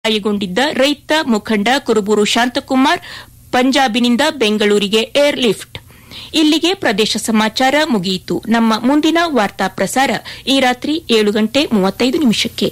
ಗಾಯಗೊಂಡಿದ್ದ ರೈತ ಮುಖಂಡ ಕುರುಬೂರು ಶಾಂತಕುಮಾರ್ ಪಂಜಾಬಿನಿಂದ ಬೆಂಗಳೂರಿಗೆ ಏರ್ ಲಿಫ್ಟ್ ಇಲ್ಲಿಗೆ ಪ್ರದೇಶ ಸಮಾಚಾರ ಮುಗಿಯಿತು ನಮ್ಮ ಮುಂದಿನ ವಾರ್ತಾ ಪ್ರಸಾರ ಈ ರಾತ್ರಿ ಏಳು ಗಂಟೆ ಮೂವತ್ತೈದು ನಿಮಿಷಕ್ಕೆ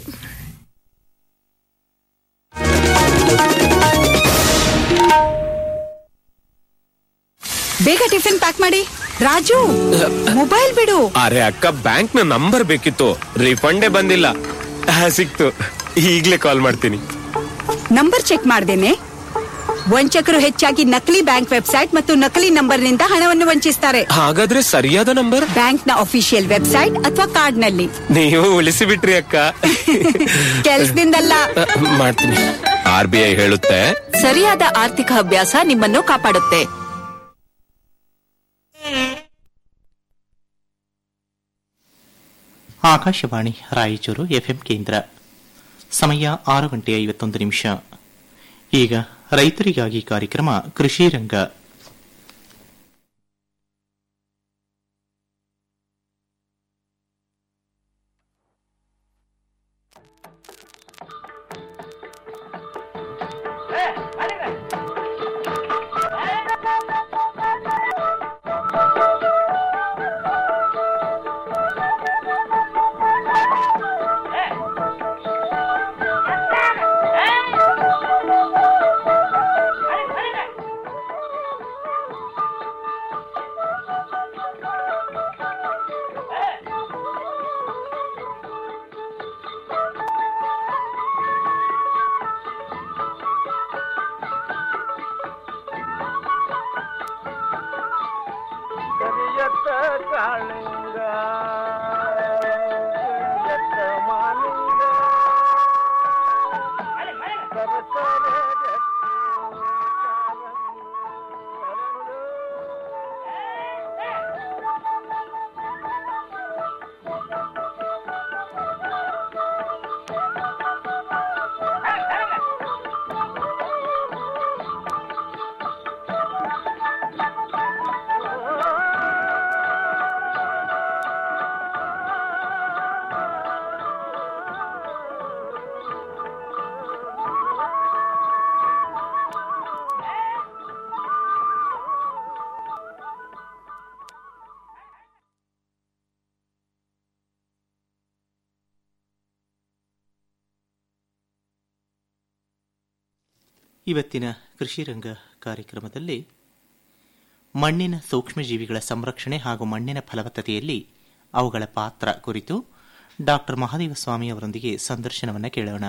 ಬೇಗ ಟಿಫಿನ್ ಪ್ಯಾಕ್ ಮಾಡಿ ರಾಜು ಮೊಬೈಲ್ ಬಿಡು ಅರೆ ಅಕ್ಕ ಬ್ಯಾಂಕ್ ನ ನಂಬರ್ ಬೇಕಿತ್ತು ರಿಫಂಡೇ ಬಂದಿಲ್ಲ ಆ, ಸಿಕ್ತು ಈಗ್ಲೇ ಕಾಲ್ ಮಾಡ್ತೀನಿ ನಂಬರ್ ಚೆಕ್ ಮಾಡ್ದೇನೆ ವಂಚಕರು ಹೆಚ್ಚಾಗಿ ನಕಲಿ ಬ್ಯಾಂಕ್ ವೆಬ್ಸೈಟ್ ಮತ್ತು ನಕಲಿ ನಂಬರ್ನಿಂದ ಹಣವನ್ನು ವಂಚಿಸ್ತಾರೆ ಹಾಗಾದ್ರೆ ಸರಿಯಾದ ನಂಬರ್ ಬ್ಯಾಂಕ್ನ ಅಫಿಷಿಯಲ್ ವೆಬ್ಸೈಟ್ ಅಥವಾ ಕಾರ್ಡ್ನಲ್ಲಿ ನೀವು ಉಳಿಸಿ ಬಿಟ್ರಿ ಅಕ್ಕ ಕೆಲ್ಸದಿಂದಲ್ಲ ಆ, ಮಾಡ್ತೀನಿ ಆರ್ ಬಿ ಐ ಹೇಳುತ್ತೆ ಸರಿಯಾದ ಆರ್ಥಿಕ ಅಭ್ಯಾಸ ನಿಮ್ಮನ್ನು ಕಾಪಾಡುತ್ತೆ ಆಕಾಶವಾಣಿ ರಾಯಚೂರು ಎಫ್ಎಂ ಕೇಂದ್ರ ಸಮಯ ಆರು ಗಂಟೆ ಐವತ್ತೊಂದು ನಿಮಿಷ ಈಗ ರೈತರಿಗಾಗಿ ಕಾರ್ಯಕ್ರಮ ಕೃಷಿ ರಂಗ ಕರಿಯತ್ತ ಕಾಳಿಂಗ ಕರಿಯತ್ತ ಮಾಲಿಂಗ ಕರಕರೆ ಗಟ್ಟಿ ಕಾಲಂಗ ಹರಳು. ಇವತ್ತಿನ ಕೃಷಿ ರಂಗ ಕಾರ್ಯಕ್ರಮದಲ್ಲಿ ಮಣ್ಣಿನ ಸೂಕ್ಷ್ಮಜೀವಿಗಳ ಸಂರಕ್ಷಣೆ ಹಾಗೂ ಮಣ್ಣಿನ ಫಲವತ್ತತೆಯಲ್ಲಿ ಅವುಗಳ ಪಾತ್ರ ಕುರಿತು ಡಾಕ್ಟರ್ ಮಹಾದೇವ ಸ್ವಾಮಿ ಅವರೊಂದಿಗೆ ಸಂದರ್ಶನವನ್ನು ಕೇಳೋಣ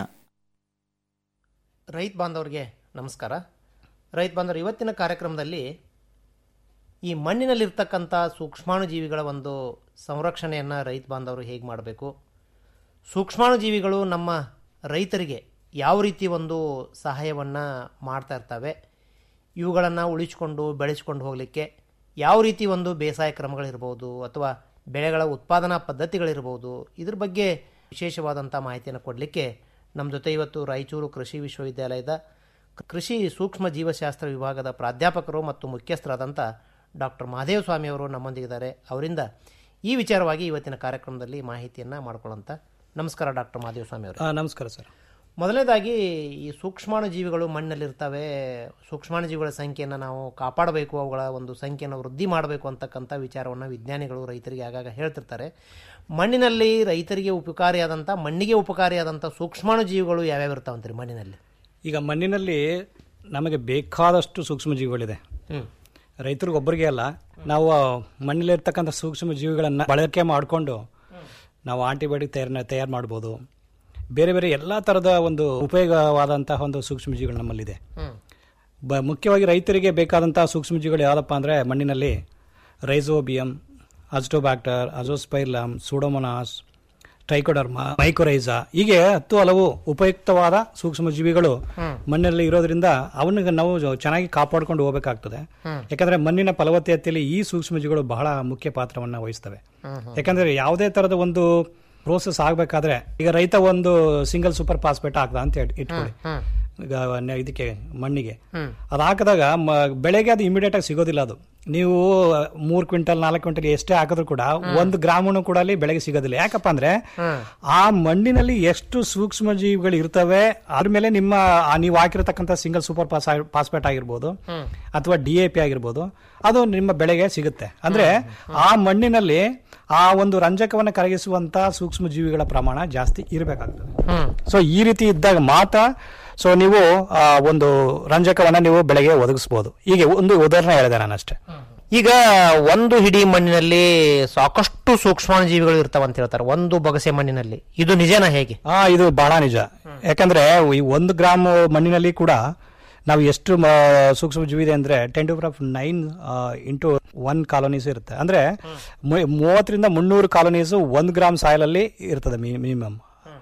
ರೈತ ಬಾಂಧವರಿಗೆ ನಮಸ್ಕಾರ ರೈತ ಬಾಂಧವರು ಇವತ್ತಿನ ಕಾರ್ಯಕ್ರಮದಲ್ಲಿ ಈ ಮಣ್ಣಿನಲ್ಲಿರ್ತಕ್ಕಂಥ ಸೂಕ್ಷ್ಮಾಣುಜೀವಿಗಳ ಒಂದು ಸಂರಕ್ಷಣೆಯನ್ನು ರೈತ ಬಾಂಧವರು ಹೇಗೆ ಮಾಡಬೇಕು ಸೂಕ್ಷ್ಮಾಣುಜೀವಿಗಳು ನಮ್ಮ ರೈತರಿಗೆ ಯಾವ ರೀತಿ ಒಂದು ಸಹಾಯವನ್ನು ಮಾಡ್ತಾ ಇರ್ತವೆ ಇವುಗಳನ್ನು ಉಳಿಸ್ಕೊಂಡು ಬೆಳೆಸ್ಕೊಂಡು ಹೋಗಲಿಕ್ಕೆ ಯಾವ ರೀತಿ ಒಂದು ಬೇಸಾಯ ಕ್ರಮಗಳಿರ್ಬೋದು ಅಥವಾ ಬೆಳೆಗಳ ಉತ್ಪಾದನಾ ಪದ್ಧತಿಗಳಿರ್ಬೋದು ಇದ್ರ ಬಗ್ಗೆ ವಿಶೇಷವಾದಂಥ ಮಾಹಿತಿಯನ್ನು ಕೊಡಲಿಕ್ಕೆ ನಮ್ಮ ಜೊತೆ ಇವತ್ತು ರಾಯಚೂರು ಕೃಷಿ ವಿಶ್ವವಿದ್ಯಾಲಯದ ಕೃಷಿ ಸೂಕ್ಷ್ಮ ಜೀವಶಾಸ್ತ್ರ ವಿಭಾಗದ ಪ್ರಾಧ್ಯಾಪಕರು ಮತ್ತು ಮುಖ್ಯಸ್ಥರಾದಂಥ ಡಾಕ್ಟರ್ ಮಹಾದೇವ ಸ್ವಾಮಿ ಅವರು ನಮ್ಮೊಂದಿಗಿದ್ದಾರೆ ಅವರಿಂದ ಈ ವಿಚಾರವಾಗಿ ಇವತ್ತಿನ ಕಾರ್ಯಕ್ರಮದಲ್ಲಿ ಮಾಹಿತಿಯನ್ನು ಮಾಡ್ಕೊಳ್ಳೋಂಥ ನಮಸ್ಕಾರ ಡಾಕ್ಟರ್ ಮಹಾದೇವ ಸ್ವಾಮಿ ಅವರು ಆ, ನಮಸ್ಕಾರ ಸರ್ ಮೊದಲನೇದಾಗಿ ಈ ಸೂಕ್ಷ್ಮಾಣುಜೀವಿಗಳು ಮಣ್ಣಲ್ಲಿರ್ತವೆ ಸೂಕ್ಷ್ಮಾಣುಜೀವಿಗಳ ಸಂಖ್ಯೆಯನ್ನು ನಾವು ಕಾಪಾಡಬೇಕು ಅವುಗಳ ಒಂದು ಸಂಖ್ಯೆಯನ್ನು ವೃದ್ಧಿ ಮಾಡಬೇಕು ಅಂತಕ್ಕಂಥ ವಿಚಾರವನ್ನು ವಿಜ್ಞಾನಿಗಳು ರೈತರಿಗೆ ಆಗಾಗ ಹೇಳ್ತಿರ್ತಾರೆ ಮಣ್ಣಿನಲ್ಲಿ ರೈತರಿಗೆ ಉಪಕಾರಿಯಾದಂಥ ಮಣ್ಣಿಗೆ ಉಪಕಾರಿಯಾದಂಥ ಸೂಕ್ಷ್ಮಾಣುಜೀವಿಗಳು ಯಾವ್ಯಾವ ಇರ್ತಾವಂತೀರಿ ಮಣ್ಣಿನಲ್ಲಿ ಈಗ ಮಣ್ಣಿನಲ್ಲಿ ನಮಗೆ ಬೇಕಾದಷ್ಟು ಸೂಕ್ಷ್ಮ ಜೀವಿಗಳಿದೆ ಹ್ಞೂ ರೈತರಿಗೆ ಒಬ್ಬರಿಗೆ ಅಲ್ಲ ನಾವು ಮಣ್ಣಲ್ಲಿರ್ತಕ್ಕಂಥ ಸೂಕ್ಷ್ಮ ಜೀವಿಗಳನ್ನು ಬಳಕೆ ಮಾಡಿಕೊಂಡು ನಾವು ಆಂಟಿಬಯೋಟಿಕ್ ತಯಾರ ತಯಾರು ಮಾಡ್ಬೋದು ಬೇರೆ ಬೇರೆ ಎಲ್ಲ ಥರದ ಒಂದು ಉಪಯೋಗವಾದಂತಹ ಒಂದು ಸೂಕ್ಷ್ಮ ಜೀವಿಗಳು ನಮ್ಮಲ್ಲಿದೆ ಹ್ಞೂ ಬ ಮುಖ್ಯವಾಗಿ ರೈತರಿಗೆ ಬೇಕಾದಂತಹ ಸೂಕ್ಷ್ಮ ಜೀವಿಗಳು ಯಾವುದಪ್ಪ ಅಂದರೆ ಮಣ್ಣಿನಲ್ಲಿ rhizobium azotobacter azospirillum pseudomonas trichoderma mycorrhiza ಹೀಗೆ ಹತ್ತು ಹಲವು ಉಪಯುಕ್ತವಾದ ಸೂಕ್ಷ್ಮ ಜೀವಿಗಳು ಮಣ್ಣಲ್ಲಿ ಇರೋದ್ರಿಂದ ಅವನಿಗೆ ನಾವು ಜ- ಚೆನ್ನಾಗಿ ಕಾಪಾಡ್ಕೊಂಡು ಹೋಗಬೇಕಾಗ್ತದೆ ಯಾಕಂದ್ರೆ ಮಣ್ಣಿನ ಫಲವತ್ತತೆಯಲ್ಲಿ ಈ ಸೂಕ್ಷ್ಮ ಜೀವಿಗಳು ಬಹಳ ಮುಖ್ಯ ಪಾತ್ರವನ್ನ ವಹಿಸ್ತವೆ ಯಾಕಂದ್ರೆ ಯಾವುದೇ ತರದ ಒಂದು ಪ್ರೋಸೆಸ್ ಆಗಬೇಕಾದ್ರೆ ಈಗ ರೈತ ಒಂದು ಸಿಂಗಲ್ ಸೂಪರ್ ಫಾಸ್ಫೇಟ್ ಹಾಕ್ದ ಅಂತ ಇಟ್- ಇಟ್ಕೊಳ್ಳಿ ಈಗ ನ- ಇದಕ್ಕೆ ಮಣ್ಣಿಗೆ ಅದು ಹಾಕಿದಾಗ ಮ- ಬೆಳೆಗೆ ಅದು ಇಮಿಡಿಯೇಟ್ ಆಗಿ ಸಿಗೋದಿಲ್ಲ ಅದು ನೀವು ಮೂರ್ ಕ್ವಿಂಟಲ್ ನಾಲ್ಕು ಕ್ವಿಂಟಲ್ ಎಷ್ಟೇ ಹಾಕಿದ್ರು ಕೂಡ ಒಂದು ಗ್ರಾಮನು ಕೂಡ ಅಲ್ಲಿ ಬೆಳೆಗೆ ಸಿಗೋದಿಲ್ಲ ಯಾಕಪ್ಪ ಅಂದ್ರೆ ಆ ಮಣ್ಣಿನಲ್ಲಿ ಎಷ್ಟು ಸೂಕ್ಷ್ಮ ಜೀವಿಗಳು ಇರ್ತವೆ ಅದ್ರ ಮೇಲೆ ನಿಮ್ಮ ಆ ನೀವು ಹಾಕಿರತಕ್ಕಂತ ಸಿಂಗಲ್ ಸೂಪರ್ ಫಾಸ್ಫೇಟ್ ಆಗಿರ್ಬೋದು ಅಥವಾ ಡಿ ಎ ಪಿ ಆಗಿರ್ಬೋದು ಅದು ನಿಮ್ಮ ಬೆಳೆಗೆ ಸಿಗುತ್ತೆ ಅಂದ್ರೆ ಆ ಮಣ್ಣಿನಲ್ಲಿ ಆ ಒಂದು ರಂಜಕವನ್ನು ಕರಗಿಸುವಂತ ಸೂಕ್ಷ್ಮ ಜೀವಿಗಳ ಪ್ರಮಾಣ ಜಾಸ್ತಿ ಇರಬೇಕಾಗ್ತದೆ ಸೊ ಈ ರೀತಿ ಇದ್ದಾಗ ಮಾತ್ರ ಸೊ ನೀವು ಆ ಒಂದು ರಂಜಕವನ್ನ ನೀವು ಬೆಳೆಗೆ ಒದಗಿಸಬಹುದು ಹೀಗೆ ಒಂದು ಉದಾಹರಣೆ ಹೇಳಿದೆ ನಾನು ಅಷ್ಟೇ ಈಗ ಒಂದು ಹಿಡಿ ಮಣ್ಣಿನಲ್ಲಿ ಸಾಕಷ್ಟು ಸೂಕ್ಷ್ಮಾಣು ಜೀವಿಗಳು ಇರ್ತಾವಂತ ಹೇಳ್ತಾರೆ ಒಂದು ಬೊಗಸೆ ಮಣ್ಣಿನಲ್ಲಿ ಇದು ನಿಜನಾ ಹೇಗೆ ಆ ಇದು ಬಹಳ ನಿಜ ಯಾಕಂದ್ರೆ ಈ ಒಂದು ಗ್ರಾಮ್ ಮಣ್ಣಿನಲ್ಲಿ ಕೂಡ ನಾವು ಎಷ್ಟು ಮ- ಸೂಕ್ಷ್ಮ ಜೀವಿ ಇದೆ ಅಂದ್ರೆ ten to of nine into one colonies ಇರುತ್ತೆ ಅಂದ್ರೆ ಮು- ಮೂವತ್ತರಿಂದ ಮುನ್ನೂರು ಕಾಲೋನೀಸ್ ಒಂದ್ ಗ್ರಾಮ್ ಸಾಯಿಲ್ ಅಲ್ಲಿ ಇರ್ತದೆ ಮಿನಿಮಮ್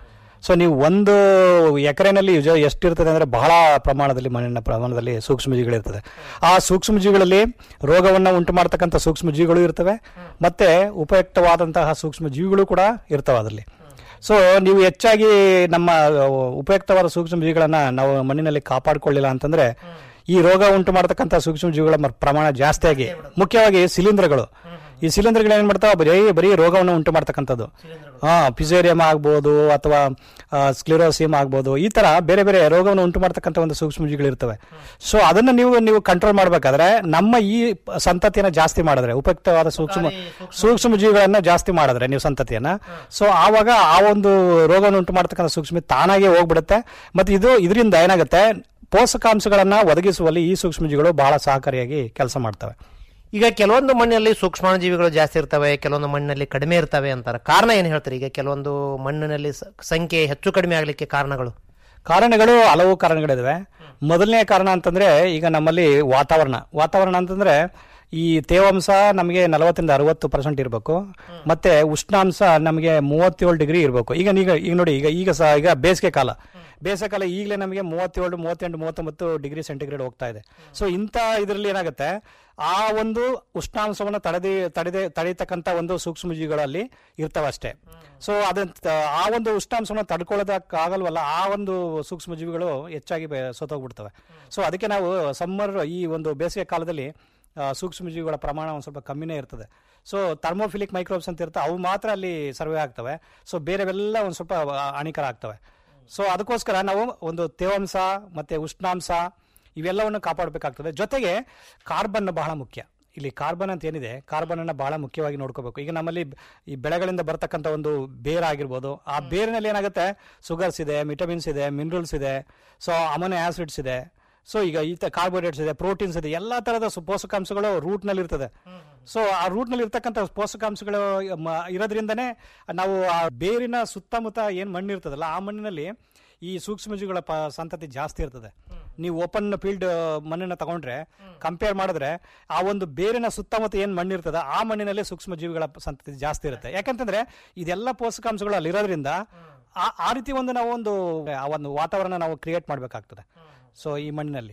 ಸೊ ನೀವು ಒಂದು ಎಕರೆನಲ್ಲಿ ಯುಜ- ಎಷ್ಟಿರ್ತದೆ ಅಂದ್ರೆ ಬಹಳ ಪ್ರಮಾಣದಲ್ಲಿ ಮಣ್ಣಿನ ಪ್ರಮಾಣದಲ್ಲಿ ಸೂಕ್ಷ್ಮ ಜೀವಿಗಳಿರ್ತದೆ ಆ ಸೂಕ್ಷ್ಮ ಜೀವಿಗಳಲ್ಲಿ ರೋಗವನ್ನು ಉಂಟು ಮಾಡತಕ್ಕಂಥ ಸೂಕ್ಷ್ಮ ಜೀವಿಗಳು ಇರ್ತವೆ ಮತ್ತೆ ಉಪಯುಕ್ತವಾದಂತಹ ಸೂಕ್ಷ್ಮ ಜೀವಿಗಳು ಕೂಡ ಇರ್ತವೆ ಅದರಲ್ಲಿ ಸೊ ನೀವು ಹೆಚ್ಚಾಗಿ ನಮ್ಮ ಉಪಯುಕ್ತವಾದ ಸೂಕ್ಷ್ಮ ಜೀವಿಗಳನ್ನ ನಾವು ಮಣ್ಣಿನಲ್ಲಿ ಕಾಪಾಡಿಕೊಳ್ಳಿಲ್ಲ ಅಂತಂದ್ರೆ ಈ ರೋಗ ಉಂಟು ಮಾಡತಕ್ಕಂಥ ಸೂಕ್ಷ್ಮ ಜೀವಿಗಳ ಮ- ಪ್ರಮಾಣ ಜಾಸ್ತಿಯಾಗಿ ಮುಖ್ಯವಾಗಿ ಶಿಲೀಂಧ್ರಗಳು ಈ ಶಿಲೀಂಧ್ರಗಳು ಏನ್ ಮಾಡ್ತಾವ ಬರೀ ಬರೀ ರೋಗವನ್ನು ಉಂಟು ಮಾಡ್ತಕ್ಕಂಥದ್ದು ಹಾ ಪಿಸೇರಿಯಂ ಆಗ್ಬೋದು ಅಥವಾ ಸ್ಕ್ಲಿರೋಸಿಯಂ ಆಗ್ಬೋದು ಈ ತರ ಬೇರೆ ಬೇರೆ ರೋಗವನ್ನು ಉಂಟು ಮಾಡ್ತಕ್ಕಂಥ ಒಂದು ಸೂಕ್ಷ್ಮ ಜೀವಿಗಳು ಇರ್ತವೆ ಸೊ ಅದನ್ನ ನೀವು ನೀವು ಕಂಟ್ರೋಲ್ ಮಾಡ್ಬೇಕಾದ್ರೆ ನಮ್ಮ ಈ ಪ- ಸಂತತಿಯನ್ನ ಜಾಸ್ತಿ ಮಾಡಿದ್ರೆ ಉಪಯುಕ್ತವಾದ ಸೂಕ್ಷ್ಮ ಸೂಕ್ಷ್ಮ ಜೀವಿಗಳನ್ನ ಜಾಸ್ತಿ ಮಾಡಿದ್ರೆ ನೀವು ಸಂತತಿಯನ್ನ ಸೊ ಆವಾಗ ಆ ಒಂದು ರೋಗವನ್ನು ಉಂಟು ಮಾಡ್ತಕ್ಕಂಥ ಸೂಕ್ಷ್ಮ ತಾನಾಗೆ ಹೋಗ್ಬಿಡುತ್ತೆ ಮತ್ತೆ ಇದು ಇದರಿಂದ ಏನಾಗುತ್ತೆ ಪೋಷಕಾಂಶಗಳನ್ನ ಒದಗಿಸುವಲ್ಲಿ ಈ ಸೂಕ್ಷ್ಮ ಜೀವಿಗಳು ಬಹಳ ಸಹಕಾರಿಯಾಗಿ ಕೆಲಸ ಮಾಡ್ತವೆ ಈಗ ಕೆಲವೊಂದು ಮಣ್ಣಿನಲ್ಲಿ ಸೂಕ್ಷ್ಮಾಣು ಜೀವಿಗಳು ಜಾಸ್ತಿ ಇರ್ತವೆ ಕೆಲವೊಂದು ಮಣ್ಣಿನಲ್ಲಿ ಕಡಿಮೆ ಇರ್ತವೆ ಅಂತಾರೆ ಕಾರಣ ಏನು ಹೇಳ್ತಾರೆ ಈಗ ಕೆಲವೊಂದು ಮಣ್ಣಿನಲ್ಲಿ ಸ- ಸಂಖ್ಯೆ ಹೆಚ್ಚು ಕಡಿಮೆ ಆಗಲಿಕ್ಕೆ ಕಾರಣಗಳು ಕಾರಣಗಳು ಹಲವು ಕಾರಣಗಳಿದಾವೆ ಮೊದಲನೇ ಕಾರಣ ಅಂತಂದ್ರೆ ಈಗ ನಮ್ಮಲ್ಲಿ ವಾತಾವರಣ ವಾತಾವರಣ ಅಂತಂದ್ರೆ ಈ ತೇವಾಂಶ ನಮಗೆ ನಲವತ್ತರಿಂದ ಅರವತ್ತು ಪರ್ಸೆಂಟ್ ಇರಬೇಕು ಮತ್ತೆ ಉಷ್ಣಾಂಶ ನಮಗೆ ಮೂವತ್ತೇಳು ಡಿಗ್ರಿ ಇರಬೇಕು ಈಗ ಈಗ ಈಗ ನೋಡಿ ಈಗ ಈಗ ಸಹ ಈಗ ಬೇಸಿಗೆ ಕಾಲ ಬೇಸಿಗೆ ಕಾಲ ಈಗಲೇ ನಮಗೆ ಮೂವತ್ತೇಳು ಮೂವತ್ತೆಂಟು ಮೂವತ್ತೊಂಬತ್ತು ಡಿಗ್ರಿ ಸೆಂಟಿಗ್ರೇಡ್ ಹೋಗ್ತಾ ಇದೆ ಸೊ ಇಂಥ ಇದರಲ್ಲಿ ಏನಾಗುತ್ತೆ ಆ ಒಂದು ಉಷ್ಣಾಂಶವನ್ನು ತಡೆದಿ ತಡೆದೆ ತಡೀತಕ್ಕಂಥ ಒಂದು ಸೂಕ್ಷ್ಮ ಜೀವಿಗಳಲ್ಲಿ ಇರ್ತವೆ ಅಷ್ಟೇ ಸೊ ಅದಂತ ಆ ಒಂದು ಉಷ್ಣಾಂಶವನ್ನು ತಡ್ಕೊಳ್ಳೋದಕ್ಕಾಗಲ್ವಲ್ಲ ಆ ಒಂದು ಸೂಕ್ಷ್ಮ ಜೀವಿಗಳು ಹೆಚ್ಚಾಗಿ ಬೆ- ಸತ್ತೋಗ್ಬಿಡ್ತವೆ ಸೊ ಅದಕ್ಕೆ ನಾವು ಸಮ್ಮರ್ ಈ ಒಂದು ಬೇಸಿಗೆ ಕಾಲದಲ್ಲಿ ಆ, ಸೂಕ್ಷ್ಮ ಜೀವಿಗಳ ಪ್ರಮಾಣ ಒಂದು ಸ್ವಲ್ಪ ಕಮ್ಮಿನೇ ಇರ್ತದೆ ಸೊ ಥರ್ಮೋಫಿಲಿಕ್ ಮೈಕ್ರೋಬ್ಸ್ ಅಂತ ಇರ್ತವೆ ಅವು ಮಾತ್ರ ಅಲ್ಲಿ ಸರ್ವೆ ಆಗ್ತವೆ ಸೊ ಬೇರೆವೆಲ್ಲ ಒಂದು ಸ್ವಲ್ಪ ಆ, ಹಾನಿಕರ ಆಗ್ತವೆ ಸೊ ಅದಕ್ಕೋಸ್ಕರ ನಾವು ಒಂದು ತೇವಾಂಶ ಮತ್ತೆ ಉಷ್ಣಾಂಶ ಇವೆಲ್ಲವನ್ನು ಕಾಪಾಡಬೇಕಾಗ್ತದೆ ಜೊತೆಗೆ ಕಾರ್ಬನ್ ಬಹಳ ಮುಖ್ಯ ಇಲ್ಲಿ ಕಾರ್ಬನ್ ಅಂತ ಏನಿದೆ ಕಾರ್ಬನ್ ಅನ್ನ ಬಹಳ ಮುಖ್ಯವಾಗಿ ನೋಡ್ಕೋಬೇಕು ಈಗ ನಮ್ಮಲ್ಲಿ ಈ ಬೆಳೆಗಳಿಂದ ಬರ್ತಕ್ಕಂಥ ಒಂದು ಬೇರ್ ಆಗಿರ್ಬೋದು ಆ ಬೇರಿನಲ್ಲಿ ಏನಾಗುತ್ತೆ ಸುಗರ್ಸ್ ಇದೆ ವಿಟಮಿನ್ಸ್ ಇದೆ ಮಿನರಲ್ಸ್ ಇದೆ ಸೊ ಅಮೋನೋ ಆಸಿಡ್ಸ್ ಇದೆ ಸೊ ಈಗ ಈ ಕಾರ್ಬೋಹೈಡ್ರೇಟ್ಸ್ ಇದೆ ಪ್ರೋಟೀನ್ಸ್ ಇದೆ ಎಲ್ಲಾ ತರದ ಸು- ಪೋಷಕಾಂಶಗಳು ರೂಟ್ ನಲ್ಲಿ ಇರ್ತದೆ ಸೊ ಆ ರೂಟ್ ನಲ್ಲಿ ಇರ್ತಕ್ಕಂಥ ಪೋಷಕಾಂಶಗಳು ಮ- ಇರೋದ್ರಿಂದನೇ ನಾವು ಆ ಬೇರಿನ ಸುತ್ತಮುತ್ತ ಏನ್ ಮಣ್ಣು ಇರ್ತದಲ್ಲ ಆ ಮಣ್ಣಿನಲ್ಲಿ ಈ ಸೂಕ್ಷ್ಮಜೀವಿಗಳ ಪ ಸಂತತಿ ಜಾಸ್ತಿ ಇರ್ತದೆ ನೀವು ಓಪನ್ ಫೀಲ್ಡ್ ಮಣ್ಣನ್ನ ತಗೊಂಡ್ರೆ ಕಂಪೇರ್ ಮಾಡಿದ್ರೆ ಆ ಒಂದು ಬೇರಿನ ಸುತ್ತಮುತ್ತ ಏನ್ ಮಣ್ಣು ಇರ್ತದೆ ಆ ಮಣ್ಣಿನಲ್ಲಿ ಸೂಕ್ಷ್ಮ ಜೀವಿಗಳ ಸಂತತಿ ಜಾಸ್ತಿ ಇರುತ್ತೆ ಯಾಕಂತಂದ್ರೆ ಇದೆಲ್ಲ ಪೋಷಕಾಂಶಗಳು ಅಲ್ಲಿ ಇರೋದ್ರಿಂದ ಆ- ಆ ರೀತಿ ಒಂದು ನಾವು ಒಂದು ಆ ಒಂದು ವಾತಾವರಣ ನಾವು ಕ್ರಿಯೇಟ್ ಮಾಡಬೇಕಾಗ್ತದೆ ಸೊ ಈ ಮಣ್ಣಿನಲ್ಲಿ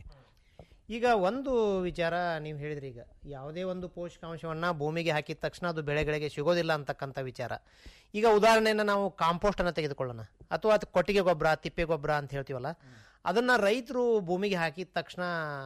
ಈಗ ಒಂದು ವಿಚಾರ ನೀವು ಹೇಳಿದ್ರಿ ಈಗ ಯಾವುದೇ ಒಂದು ಪೋಷಕಾಂಶವನ್ನ ಭೂಮಿಗೆ ಹಾಕಿದ ತಕ್ಷಣ ಅದು ಬೆಳೆಗಳಿಗೆ ಸಿಗೋದಿಲ್ಲ ಅಂತಕ್ಕಂಥ ವಿಚಾರ ಈಗ ಉದಾಹರಣೆಯನ್ನು ನಾವು ಕಾಂಪೋಸ್ಟ್ ಅನ್ನ ತೆಗೆದುಕೊಳ್ಳೋಣ ಅಥವಾ ಅದು ಕೊಟ್ಟಿಗೆ ಗೊಬ್ಬರ ತಿಪ್ಪೆ ಗೊಬ್ಬರ ಅಂತ ಹೇಳ್ತೀವಲ್ಲ ಅದನ್ನ ರೈತರು ಭೂಮಿಗೆ ಹಾಕಿದ ತಕ್ಷಣ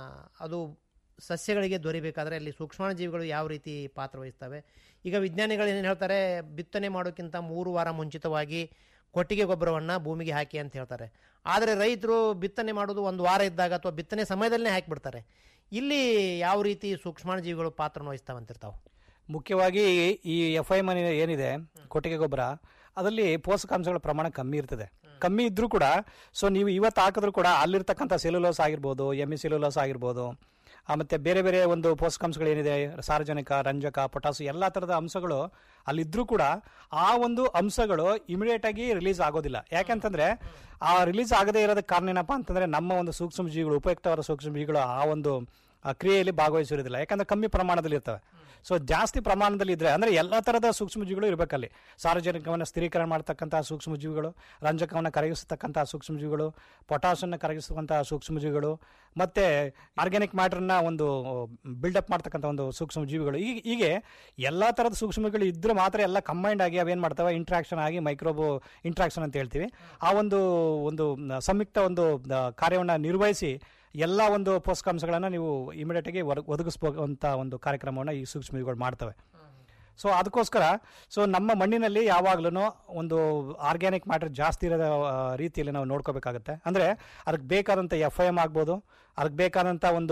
ಅದು ಸಸ್ಯಗಳಿಗೆ ದೊರಿಬೇಕಾದ್ರೆ ಅಲ್ಲಿ ಸೂಕ್ಷ್ಮಾಣು ಜೀವಿಗಳು ಯಾವ ರೀತಿ ಪಾತ್ರ ವಹಿಸ್ತವೆ ಈಗ ವಿಜ್ಞಾನಿಗಳು ಏನು ಹೇಳ್ತಾರೆ ಬಿತ್ತನೆ ಮಾಡೋಕ್ಕಿಂತ ಮೂರು ವಾರ ಮುಂಚಿತವಾಗಿ ಕೊಟ್ಟಿಗೆ ಗೊಬ್ಬರವನ್ನು ಭೂಮಿಗೆ ಹಾಕಿ ಅಂತ ಹೇಳ್ತಾರೆ ಆದರೆ ರೈತರು ಬಿತ್ತನೆ ಮಾಡೋದು ಒಂದು ವಾರ ಇದ್ದಾಗ ಅಥವಾ ಬಿತ್ತನೆ ಸಮಯದಲ್ಲೇ ಹಾಕಿಬಿಡ್ತಾರೆ ಇಲ್ಲಿ ಯಾವ ರೀತಿ ಸೂಕ್ಷ್ಮಾಣು ಜೀವಿಗಳು ಪಾತ್ರ ವಹಿಸ್ತಾವಂತಿರ್ತಾವೆ ಮುಖ್ಯವಾಗಿ ಈ ಎಫ್ ಐ ಮನಿ ಏನಿದೆ ಕೊಟ್ಟಿಗೆ ಗೊಬ್ಬರ ಅದರಲ್ಲಿ ಪೋಷಕಾಂಶಗಳ ಪ್ರಮಾಣ ಕಮ್ಮಿ ಇರ್ತದೆ ಕಮ್ಮಿ ಇದ್ರೂ ಕೂಡ ಸೊ ನೀವು ಇವತ್ತು ಹಾಕಿದ್ರು ಕೂಡ ಅಲ್ಲಿರ್ತಕ್ಕಂಥ ಸೆಲ್ಯುಲೋಸ್ ಆಗಿರ್ಬೋದು ಎಮ್ಮಿ ಸೆಲ್ಯುಲೋಸ್ ಆಗಿರ್ಬೋದು ಆ ಮತ್ತೆ ಬೇರೆ ಬೇರೆ ಒಂದು ಪೋಷಕಾಂಶಗಳು ಏನಿದೆ ಸಾರ್ವಜನಿಕ ರಂಜಕ ಪೊಟಾಸು ಎಲ್ಲ ತರದ ಅಂಶಗಳು ಅಲ್ಲಿದ್ರೂ ಕೂಡ ಆ ಒಂದು ಅಂಶಗಳು ಇಮಿಡಿಯೇಟ್ ಆಗಿ ರಿಲೀಸ್ ಆಗೋದಿಲ್ಲ ಯಾಕಂತಂದ್ರೆ ಆ ರಿಲೀಸ್ ಆಗದೇ ಇರೋದಕ್ಕೆ ಕಾರಣ ಏನಪ್ಪಾ ಅಂತಂದ್ರೆ ನಮ್ಮ ಒಂದು ಸೂಕ್ಷ್ಮ ಜೀವಿಗಳು ಉಪಯುಕ್ತವಾದ ಸೂಕ್ಷ್ಮ ಜೀವಿಗಳು ಆ ಒಂದು ಆ ಕ್ರಿಯೆಯಲ್ಲಿ ಭಾಗವಹಿಸಿರೋದಿಲ್ಲ ಯಾಕಂದ್ರೆ ಕಮ್ಮಿ ಪ್ರಮಾಣದಲ್ಲಿ ಇರ್ತವೆ ಸೊ ಜಾಸ್ತಿ ಪ್ರಮಾಣದಲ್ಲಿ ಇದ್ರೆ ಅಂದ್ರೆ ಎಲ್ಲಾ ತರದ ಸೂಕ್ಷ್ಮ ಜೀವಿಗಳು ಇರಬೇಕಲ್ಲಿ ಸಾರ್ವಜನಿಕವನ್ನು ಸ್ಥಿರೀಕರಣ ಮಾಡ್ತಕ್ಕಂತಹ ಸೂಕ್ಷ್ಮ ಜೀವಿಗಳು ರಂಜಕವನ್ನು ಕರಗಿಸತಕ್ಕಂತಹ ಸೂಕ್ಷ್ಮ ಜೀವಿಗಳು ಪೊಟಾಷನ್ನ ಕರಗಿಸತಕ್ಕಂತಹ ಸೂಕ್ಷ್ಮ ಜೀವಿಗಳು ಮತ್ತೆ ಆರ್ಗ್ಯಾನಿಕ್ ಮ್ಯಾಟರ್ನ ಒಂದು ಬಿಲ್ಡಪ್ ಮಾಡ್ತಕ್ಕಂಥ ಒಂದು ಸೂಕ್ಷ್ಮ ಜೀವಿಗಳು ಈಗ ಹೀಗೆ ಎಲ್ಲಾ ತರದ ಸೂಕ್ಷ್ಮಗಳು ಇದ್ರೆ ಮಾತ್ರ ಎಲ್ಲ ಕಂಬೈಂಡ್ ಆಗಿ ಅವೇನ್ ಮಾಡ್ತವೆ ಇಂಟ್ರಾಕ್ಷನ್ ಆಗಿ ಮೈಕ್ರೋಬೋ ಇಂಟ್ರಾಕ್ಷನ್ ಅಂತ ಹೇಳ್ತೀವಿ ಆ ಒಂದು ಒಂದು ಸಂಯುಕ್ತ ಒಂದು ಕಾರ್ಯವನ್ನು ನಿರ್ವಹಿಸಿ ಎಲ್ಲ ಒಂದು ಪೋಷಕಾಂಶಗಳನ್ನು ನೀವು ಇಮಿಡಿಯೇಟ್ ಆಗಿ ಒದಗಿಸ್ಬೋಂತ ಒಂದು ಕಾರ್ಯಕ್ರಮವನ್ನು ಈ ಸೂಕ್ಷ್ಮಜೀವಿಗಳು ಮಾಡ್ತವೆ ಸೊ ಅದಕ್ಕೋಸ್ಕರ ಸೊ ನಮ್ಮ ಮಣ್ಣಿನಲ್ಲಿ ಯಾವಾಗ್ಲೂ ಒಂದು ಆರ್ಗ್ಯಾನಿಕ್ ಮ್ಯಾಟರ್ ಜಾಸ್ತಿ ಇರೋ ಆ, ರೀತಿಯಲ್ಲಿ ನಾವು ನೋಡ್ಕೋಬೇಕಾಗುತ್ತೆ ಅಂದ್ರೆ ಅದಕ್ಕೆ ಬೇಕಾದಂಥ ಎಫ್ ಎಮ್ ಆಗ್ಬೋದು ಅದಕ್ಕೆ ಬೇಕಾದಂಥ ಒಂದು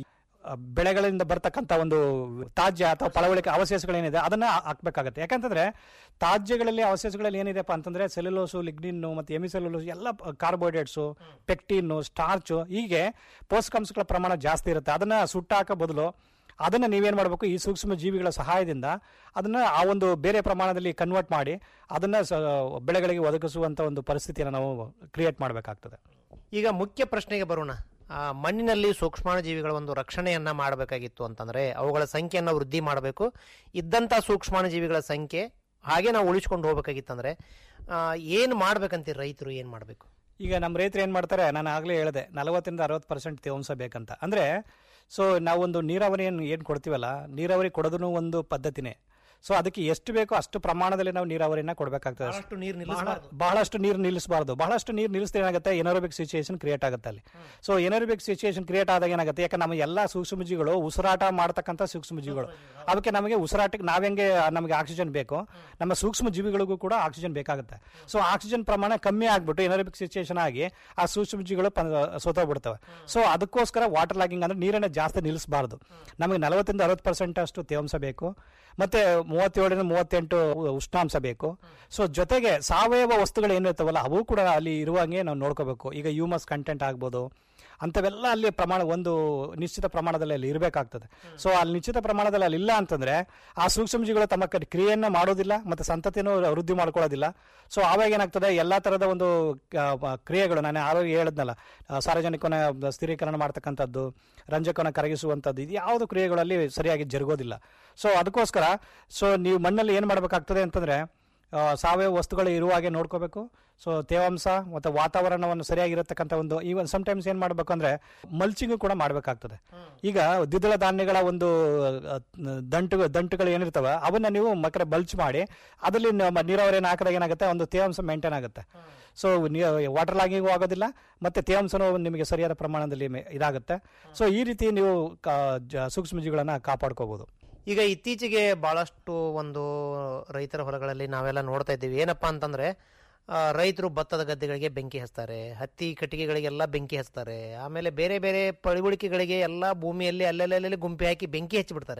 ಆ, ಬೆಳೆಗಳಿಂದ ಬರ್ತಕ್ಕಂಥ ಒಂದು ತಾಜ್ಯ ಅಥವಾ ಪಳವಳಿಕೆ ಅವಶೇಷಗಳೇನಿದೆ ಅದನ್ನ ಹಾಕ್ಬೇಕಾಗತ್ತೆ ಯಾಕಂತಂದ್ರೆ ತಾಜ್ಯಗಳಲ್ಲಿ ಅವಶೇಷಗಳಲ್ಲಿ ಏನಿದೆಪ್ಪ ಅಂತಂದ್ರೆ ಸೆಲ್ಯುಲೋಸು ಲಿಗ್ನಿನ್ನು ಮತ್ತೆ ಎಮಿಸೆಲ್ಯುಲೋಸ್ ಎಲ್ಲ ಕಾರ್ಬೋಹೈಡ್ರೇಟ್ಸು ಪೆಕ್ಟಿನ್ನು ಸ್ಟಾರ್ಚು ಹೀಗೆ ಪೋಷಕಾಂಶಗಳ ಪ್ರಮಾಣ ಜಾಸ್ತಿ ಇರುತ್ತೆ ಅದನ್ನ ಸುಟ್ಟಾಕ ಬದಲು ಅದನ್ನ ನೀವೇನ್ ಮಾಡಬೇಕು ಈ ಸೂಕ್ಷ್ಮ ಜೀವಿಗಳ ಸಹಾಯದಿಂದ ಅದನ್ನ ಆ ಒಂದು ಬೇರೆ ಪ್ರಮಾಣದಲ್ಲಿ ಕನ್ವರ್ಟ್ ಮಾಡಿ ಅದನ್ನ ಸ- ಬೆಳೆಗಳಿಗೆ ಒದಗಿಸುವಂತ ಒಂದು ಪರಿಸ್ಥಿತಿಯನ್ನು ನಾವು ಕ್ರಿಯೇಟ್ ಮಾಡಬೇಕಾಗ್ತದೆ ಈಗ ಮುಖ್ಯ ಪ್ರಶ್ನೆಗೆ ಬರೋಣ ಆ, ಮಣ್ಣಿನಲ್ಲಿ ಸೂಕ್ಷ್ಮಾಣು ಜೀವಿಗಳ ಒಂದು ರಕ್ಷಣೆಯನ್ನ ಮಾಡಬೇಕಾಗಿತ್ತು ಅಂತಂದ್ರೆ ಅವುಗಳ ಸಂಖ್ಯೆಯನ್ನ ವೃದ್ಧಿ ಮಾಡಬೇಕು ಇದ್ದಂತ ಸೂಕ್ಷ್ಮಾಣು ಜೀವಿಗಳ ಸಂಖ್ಯೆ ಹಾಗೆ ನಾವು ಉಳಿಸ್ಕೊಂಡು ಹೋಗ್ಬೇಕಾಗಿತ್ತಂದ್ರೆ ಆ, ಏನ್ ಮಾಡ್ಬೇಕಂತೀರಿ ರೈತರು ಏನ್ ಮಾಡ್ಬೇಕು ಈಗ ನಮ್ಮ ರೈತರು ಏನ್ ಮಾಡ್ತಾರೆ ನಾನು ಆಗ್ಲೇ ಹೇಳಿದೆ ನಲವತ್ತರಿಂದ ಅರವತ್ತು ಪರ್ಸೆಂಟ್ ತೇವಾಂಶ ಬೇಕಂತ ಅಂದ್ರೆ ಸೊ ನಾವೊಂದು ನೀರಾವರಿ ಏನ್ ಏನ್ ಕೊಡ್ತೀವಲ್ಲ ನೀರಾವರಿ ಕೊಡೋದನ್ನು ಒಂದು ಪದ್ಧತಿನೇ ಸೊ ಅದಕ್ಕೆ ಎಷ್ಟು ಬೇಕೋ ಅಷ್ಟು ಪ್ರಮಾಣದಲ್ಲಿ ನಾವು ನೀರಾವರಿನ ಕೊಡಬೇಕಾಗ್ತದೆ ಬಹಳಷ್ಟು ನೀರು ಬಹಳ- ನಿಲ್ಲಿಸಬಾರ್ದು ಬಹಳಷ್ಟು ನೀರು ನಿಲ್ಲಿಸಬಾರ್ದು ಬಹಳಷ್ಟು ನೀರು ನಿಲ್ಲಿಸಿದ್ರೆ ಏನಾಗುತ್ತೆ ಎನರೋಬಿಕ್ ಸಿಚುಯೇಷನ್ ಕ್ರಿಯೇಟ್ ಆಗುತ್ತೆ ಅಲ್ಲಿ ಸೊ ಎನರೋಬಿಕ್ ಸಿಚುಯೇಷನ್ ಕ್ರಿಯೇಟ್ ಆದಾಗ ಏನಾಗುತ್ತೆ ಯಾಕಂದ್ರೆ ನಮ್ಮ ಎಲ್ಲಾ ಸೂಕ್ಷ್ಮಜೀವಿಗಳು ಉಸಿರಾಟ ಮಾಡ್ತಕ್ಕಂಥ ಸೂಕ್ಷ್ಮಜೀವಿಗಳು ಅದಕ್ಕೆ ನಮಗೆ ಉಸಿರಾಟಕ್ಕೆ ನಾವೆಂಗೆ ನಮಗೆ ಆಕ್ಸಿಜನ್ ಬೇಕು ನಮ್ಮ ಸೂಕ್ಷ್ಮ ಜೀವಿಗಳಿಗೂ ಕೂಡ ಆಕ್ಸಿಜನ್ ಬೇಕಾಗುತ್ತೆ ಸೊ ಆಕ್ಸಿಜನ್ ಪ್ರಮಾಣ ಕಮ್ಮಿ ಆಗ್ಬಿಟ್ಟು ಎನರೋಬಿಕ್ ಸಿಚುಯೇಷನ್ ಆಗಿ ಆ ಸೂಕ್ಷ್ಮಜೀವಿಗಳು ಸೋತೋಗ್ಬಿಡ್ತವೆ ಸೊ ಅದಕ್ಕೋಸ್ಕರ ವಾಟರ್ ಲಾಗಿಂಗ್ ಅಂದ್ರೆ ನೀರನ್ನ ಜಾಸ್ತಿ ನಿಲ್ಲಿಸಬಾರ್ದು ನಮಗೆ ನಲವತ್ತರಿಂದ ಅರವತ್ತು ಪರ್ಸೆಂಟ್ ಅಷ್ಟು ತೇವಾಂಶ ಬೇಕು ಮತ್ತೆ ಮೂವತ್ತೇಳರಿಂದ ಮೂವತ್ತೆಂಟು ಉಷ್ಣಾಂಶ ಬೇಕು ಸೊ ಜೊತೆಗೆ ಸಾವಯವ ವಸ್ತುಗಳು ಏನಿರ್ತಾವಲ್ಲ ಅವು ಕೂಡ ಅಲ್ಲಿ ಇರುವಾಗೆ ನಾವು ನೋಡ್ಕೋಬೇಕು ಈಗ ಹ್ಯೂಮಸ್ ಕಂಟೆಂಟ್ ಆಗ್ಬೋದು ಅಂಥವೆಲ್ಲ ಅಲ್ಲಿ ಪ್ರಮಾಣ ಒಂದು ನಿಶ್ಚಿತ ಪ್ರಮಾಣದಲ್ಲಿ ಅಲ್ಲಿ ಇರಬೇಕಾಗ್ತದೆ ಸೊ ಅಲ್ಲಿ ನಿಶ್ಚಿತ ಪ್ರಮಾಣದಲ್ಲಿ ಅಲ್ಲಿ ಇಲ್ಲ ಅಂತಂದ್ರೆ ಆ ಸೂಕ್ಷ್ಮಜೀವಿಗಳು ತಮ್ಮ ಕ- ಕ್ರಿಯೆಯನ್ನ ಮಾಡೋದಿಲ್ಲ ಮತ್ತೆ ಸಂತತಿಯನ್ನು ವೃದ್ಧಿ ಮಾಡ್ಕೊಳ್ಳೋದಿಲ್ಲ ಸೊ ಆವಾಗ ಏನಾಗ್ತದೆ ಎಲ್ಲಾ ತರದ ಒಂದು ಆ, ಮ- ಕ್ರಿಯೆಗಳು ನಾನು ಆರೋಗ್ಯ ಹೇಳಿದ್ನಲ್ಲ ಆ, ಸಾರ್ವಜನಿಕನ ಸ್ಥಿರೀಕರಣ ಮಾಡ್ತಕ್ಕಂಥದ್ದು ರಂಜಕನ ಕರಗಿಸುವಂಥದ್ದು ಇದು ಯಾವುದು ಕ್ರಿಯೆಗಳಲ್ಲಿ ಸರಿಯಾಗಿ ಜರುಗೋದಿಲ್ಲ ಸೊ ಅದಕ್ಕೋಸ್ಕರ ಸೊ ನೀವು ಮಣ್ಣಲ್ಲಿ ಏನು ಮಾಡಬೇಕಾಗ್ತದೆ ಅಂತಂದ್ರೆ ಆ, ಸಾವಯವ ವಸ್ತುಗಳು ಇರುವ ಹಾಗೆ ನೋಡ್ಕೋಬೇಕು ಸೊ ತೇವಾಂಶ ಮತ್ತು ವಾತಾವರಣವನ್ನು ಸರಿಯಾಗಿರತಕ್ಕಂಥ ಒಂದು ಈವನ್ ಸಮಟೈಮ್ಸ್ ಏನು ಮಾಡಬೇಕು ಅಂದ್ರೆ ಮಲ್ಚಿಂಗ್ ಕೂಡ ಮಾಡಬೇಕಾಗ್ತದೆ ಈಗ ದ್ವಿದಳ ಧಾನ್ಯಗಳ ಒಂದು ಆ, ದಂಟು ದಂಟುಗಳು ಏನಿರ್ತವೆ ಅವನ್ನ ನೀವು ಮಕ್ಕಳ ಬಲ್ಚ್ ಮಾಡಿ ಅದರಲ್ಲಿ ನ- ನೀರಾವರಿಯನ್ನು ಹಾಕಿದಾಗ ಏನಾಗುತ್ತೆ ಒಂದು ತೇವಾಂಶ ಮೇಂಟೈನ್ ಆಗುತ್ತೆ ಸೊ ವಾಟರ್ ಲಾಗಿಂಗ್ ಆಗೋದಿಲ್ಲ ಮತ್ತೆ ತೇವಾಂಶನೂ ನಿಮಗೆ ಸರಿಯಾದ ಪ್ರಮಾಣದಲ್ಲಿ ಮೆ- ಇದಾಗುತ್ತೆ ಸೊ ಈ ರೀತಿ ನೀವು ಕಾ- ಜ- ಸೂಕ್ಷ್ಮಜೀವಿಗಳನ್ನ ಕಾಪಾಡ್ಕೋಬಹುದು ಈಗ ಇತ್ತೀಚೆಗೆ ಬಹಳಷ್ಟು ಒಂದು ರೈತರ ಹೊಲಗಳಲ್ಲಿ ನಾವೆಲ್ಲ ನೋಡ್ತಾ ಇದ್ದೀವಿ ಏನಪ್ಪಾ ಅಂತಂದ್ರೆ ಆ, ರೈತರು ಭತ್ತದ ಗದ್ದೆಗಳಿಗೆ ಬೆಂಕಿ ಹಚ್ತಾರೆ ಹತ್ತಿ ಕಟ್ಟಿಗೆಗಳಿಗೆಲ್ಲ ಬೆಂಕಿ ಹಚ್ತಾರೆ ಆಮೇಲೆ ಬೇರೆ ಬೇರೆ ಪಳಿಗುಳಿಕೆಗಳಿಗೆ ಎಲ್ಲ ಭೂಮಿಯಲ್ಲಿ ಅಲ್ಲೆಲ್ಲೆಲ್ಲಿ ಗುಂಪಿ ಹಾಕಿ ಬೆಂಕಿ ಹಚ್ಚಿಬಿಡ್ತಾರೆ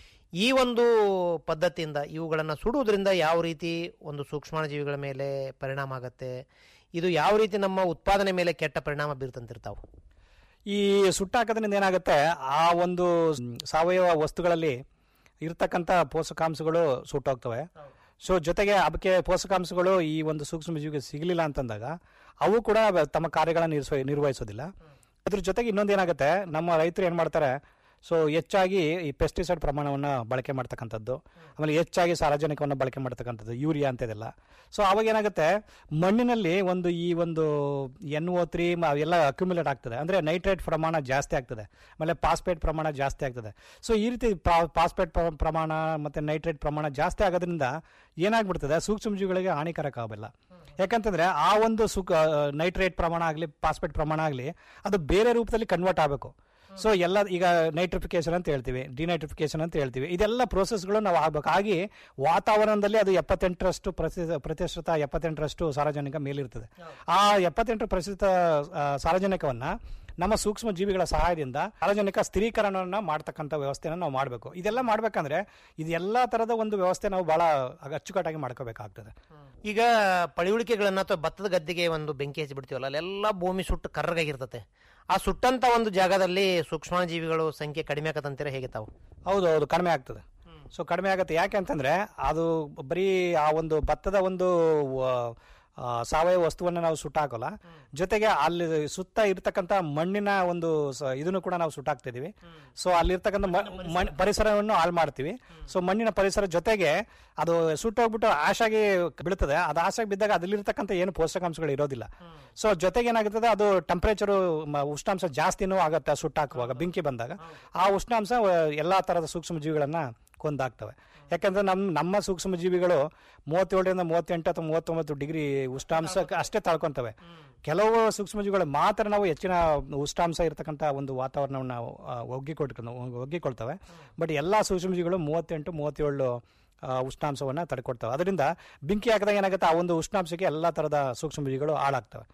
ಈ ಒಂದು ಪದ್ಧತಿಯಿಂದ ಇವುಗಳನ್ನು ಸುಡುವುದರಿಂದ ಯಾವ ರೀತಿ ಒಂದು ಸೂಕ್ಷ್ಮಾಣುಜೀವಿಗಳ ಮೇಲೆ ಪರಿಣಾಮ ಆಗುತ್ತೆ ಇದು ಯಾವ ರೀತಿ ನಮ್ಮ ಉತ್ಪಾದನೆ ಮೇಲೆ ಕೆಟ್ಟ ಪರಿಣಾಮ ಬೀರ್ತಂತಿರ್ತಾವೆ ಈ ಸುಟ್ಟಾಕೋದ್ರಿಂದ ಏನಾಗುತ್ತೆ ಆ ಒಂದು ಸಾವಯವ ವಸ್ತುಗಳಲ್ಲಿ ಇರ್ತಕ್ಕಂಥ ಪೋಷಕಾಂಶಗಳು ಸುಟ್ಟೋಗ್ತವೆ ಸೊ ಜೊತೆಗೆ ಅದಕ್ಕೆ ಪೋಷಕಾಂಶಗಳು ಈ ಒಂದು ಸೂಕ್ಷ್ಮ ಜೀವಿಗೆ ಸಿಗಲಿಲ್ಲ ಅಂತಂದಾಗ ಅವು ಕೂಡ ತಮ್ಮ ಕಾರ್ಯಗಳನ್ನು ನಿರ್ವಹ ನಿರ್ವಹಿಸೋದಿಲ್ಲ ಅದ್ರ ಜೊತೆಗೆ ಇನ್ನೊಂದು ಏನಾಗುತ್ತೆ ನಮ್ಮ ರೈತರು ಏನು ಮಾಡ್ತಾರೆ ಸೊ ಹೆಚ್ಚಾಗಿ ಈ ಪೆಸ್ಟಿಸೈಡ್ ಪ್ರಮಾಣವನ್ನು ಬಳಕೆ ಮಾಡ್ತಕ್ಕಂಥದ್ದು ಆಮೇಲೆ ಹೆಚ್ಚಾಗಿ ಸಾರಜನಕವನ್ನು ಬಳಕೆ ಮಾಡ್ತಕ್ಕಂಥದ್ದು ಯೂರಿಯಾ ಅಂತ ಇದೆಲ್ಲ ಸೊ ಅವಾಗ ಏನಾಗುತ್ತೆ ಮಣ್ಣಿನಲ್ಲಿ ಒಂದು ಈ ಒಂದು ಎನ್ ಓ ತ್ರೀ ಎಲ್ಲ ಅಕ್ಯುಮುಲೇಟ್ ಆಗ್ತದೆ ಅಂದ್ರೆ ನೈಟ್ರೇಟ್ ಪ್ರಮಾಣ ಜಾಸ್ತಿ ಆಗ್ತದೆ ಆಮೇಲೆ ಪಾಸ್ಪೇಟ್ ಪ್ರಮಾಣ ಜಾಸ್ತಿ ಆಗ್ತದೆ ಸೊ ಈ ರೀತಿ ಪಾಸ್ಪೇಟ್ ಪ್ರಮಾಣ ಮತ್ತೆ ನೈಟ್ರೇಟ್ ಪ್ರಮಾಣ ಜಾಸ್ತಿ ಆಗೋದ್ರಿಂದ ಏನಾಗ್ಬಿಡ್ತದೆ ಸೂಕ್ಷ್ಮಜೀವಿಗಳಿಗೆ ಹಾನಿಕಾರಕ ಆಗಲ್ಲ ಯಾಕಂತಂದ್ರೆ ಆ ಒಂದು ಸುಕ್ ನೈಟ್ರೇಟ್ ಪ್ರಮಾಣ ಆಗಲಿ ಪಾಸ್ಪೇಟ್ ಪ್ರಮಾಣ ಆಗಲಿ ಅದು ಬೇರೆ ರೂಪದಲ್ಲಿ ಕನ್ವರ್ಟ್ ಆಗಬೇಕು ಸೊ ಎಲ್ಲ ಈಗ ನೈಟ್ರಿಫಿಕೇಶನ್ ಅಂತ ಹೇಳ್ತೀವಿ ಡಿನೈಟ್ರಿಫಿಕೇಶನ್ ಅಂತ ಹೇಳ್ತೀವಿ ಇದೆಲ್ಲ ಪ್ರೋಸೆಸ್ಗಳು ನಾವು ಆಗ್ಬೇಕು ಆಗಿ ವಾತಾವರಣದಲ್ಲಿ ಅದು ಎಪ್ಪತ್ತೆಂಟರಷ್ಟು ಪ್ರತಿ- ಪ್ರತಿಶತ ಎಪ್ಪತ್ತೆಂಟರಷ್ಟು ಸಾರಜನಕ ಮೇಲಿರ್ತದೆ ಆ ಎಪ್ಪತ್ತೆಂಟು ಪ್ರತಿಶತ ಆ, ಸಾರಜನಕವನ್ನ ನಮ್ಮ ಸೂಕ್ಷ್ಮ ಜೀವಿಗಳ ಸಹಾಯದಿಂದ ಸಾರಜನಕ ಸ್ಥಿರೀಕರಣವನ್ನ ಮಾಡ್ತಕ್ಕಂಥ ವ್ಯವಸ್ಥೆನ ನಾವು ಮಾಡಬೇಕು ಇದೆಲ್ಲ ಮಾಡ್ಬೇಕಂದ್ರೆ ಇದೆಲ್ಲ ತರದ ಒಂದು ವ್ಯವಸ್ಥೆ ನಾವು ಬಹಳ ಅಚ್ಚುಕಟ್ಟಾಗಿ ಮಾಡ್ಕೋಬೇಕಾಗ್ತದೆ ಈಗ ಪಳಿಯುಳಿಕೆಗಳನ್ನ ಅಥವಾ ಭತ್ತದ ಗದ್ದೆಗೆ ಒಂದು ಬೆಂಕಿ ಹಚ್ಚಿ ಬಿಡ್ತೀವಲ್ಲ ಅಲ್ಲೆಲ್ಲ ಭೂಮಿ ಸುಟ್ಟು ಕರ್ರಗಾಗಿರ್ತತೆ ಆ ಸುಟ್ಟಂತ ಒಂದು ಜಾಗದಲ್ಲಿ ಸೂಕ್ಷ್ಮಾಣುಜೀವಿಗಳು ಸಂಖ್ಯೆ ಕಡಿಮೆ ಆಗತ್ತಂತೀರ ಹೇಗೆ ತಾವು ಹೌದು ಹೌದು ಕಡಿಮೆ ಆಗ್ತದೆ ಸೊ ಕಡಿಮೆ ಆಗುತ್ತೆ ಯಾಕೆ ಅಂತಂದ್ರೆ ಅದು ಬರೀ ಆ ಒಂದು ಭತ್ತದ ಒಂದು ಆ, ಆ, ಸಾವಯವ ವಸ್ತುವನ್ನ ನಾವು ಸುಟ್ಟಾಕೋಲ್ಲ ಜೊತೆಗೆ ಅಲ್ಲಿ ಸುತ್ತ ಇರ್ತಕ್ಕಂಥ ಮಣ್ಣಿನ ಒಂದು ಸ- ಇದನ್ನು ಕೂಡ ನಾವು ಸುಟ್ಟಾಕ್ತಿದೀವಿ ಸೊ ಅಲ್ಲಿರ್ತಕ್ಕಂಥ ಮ- ಮಣ್- ಪರಿಸರವನ್ನು ಹಾಳು ಮಾಡ್ತೀವಿ ಸೊ ಮಣ್ಣಿನ ಪರಿಸರ ಜೊತೆಗೆ ಅದು ಸುಟ್ಟೋಗ್ಬಿಟ್ಟು ಆಶಾಗಿ ಬೀಳ್ತದೆ ಅದು ಆಶಾಗಿ ಬಿದ್ದಾಗ ಅದ್ರಲ್ಲಿರ್ತಕ್ಕಂಥ ಏನು ಪೋಷಕಾಂಶಗಳು ಇರೋದಿಲ್ಲ ಸೊ ಜೊತೆಗೆ ಏನಾಗುತ್ತದೆ ಅದು ಟೆಂಪರೇಚರು ಉಷ್ಣಾಂಶ ಜಾಸ್ತಿನೂ ಆಗುತ್ತೆ ಸುಟ್ಟಾಕುವಾಗ ಬೆಂಕಿ ಬಂದಾಗ ಆ ಉಷ್ಣಾಂಶ ಆ, ಎಲ್ಲಾ ತರದ ಸೂಕ್ಷ್ಮ ಜೀವಿಗಳನ್ನ ಕೊಂದಾಗ್ತವೆ ಯಾಕಂದ್ರೆ ನಮ್ಮ ನಮ್ಮ ಸೂಕ್ಷ್ಮ ಜೀವಿಗಳು ಮೂವತ್ತೇಳರಿಂದ ಮೂವತ್ತೆಂಟು ಅಥವಾ ಮೂವತ್ತೊಂಬತ್ತು ಡಿಗ್ರಿ ಉಷ್ಣಾಂಶ ಅಷ್ಟೇ ತಾಳ್ಕೊಂತವೆ ಕೆಲವು ಸೂಕ್ಷ್ಮಜೀವಿಗಳು ಮಾತ್ರ ನಾವು ಹೆಚ್ಚಿನ ಉಷ್ಣಾಂಶ ಇರತಕ್ಕಂಥ ಒಂದು ವಾತಾವರಣವನ್ನು ನಾವು ಆ, ಒಗ್ಗಿಕೊಟ್ಟು ಒಗ್ಗಿಕೊಳ್ತವೆ ಬಟ್ ಎಲ್ಲ ಸೂಕ್ಷ್ಮಜೀವಿಗಳು ಮೂವತ್ತೆಂಟು ಮೂವತ್ತೇಳು ಆ, ಉಷ್ಣಾಂಶವನ್ನ ತಡೆಕೊಡ್ತವೆ ಅದರಿಂದ ಬೆಂಕಿ ಹಾಕಿದಾಗ ಏನಾಗುತ್ತೆ ಆ ಒಂದು ಉಷ್ಣಾಂಶಕ್ಕೆ ಎಲ್ಲ ತರದ ಸೂಕ್ಷ್ಮಜೀವಿಗಳು ಹಾಳಾಗ್ತವೆ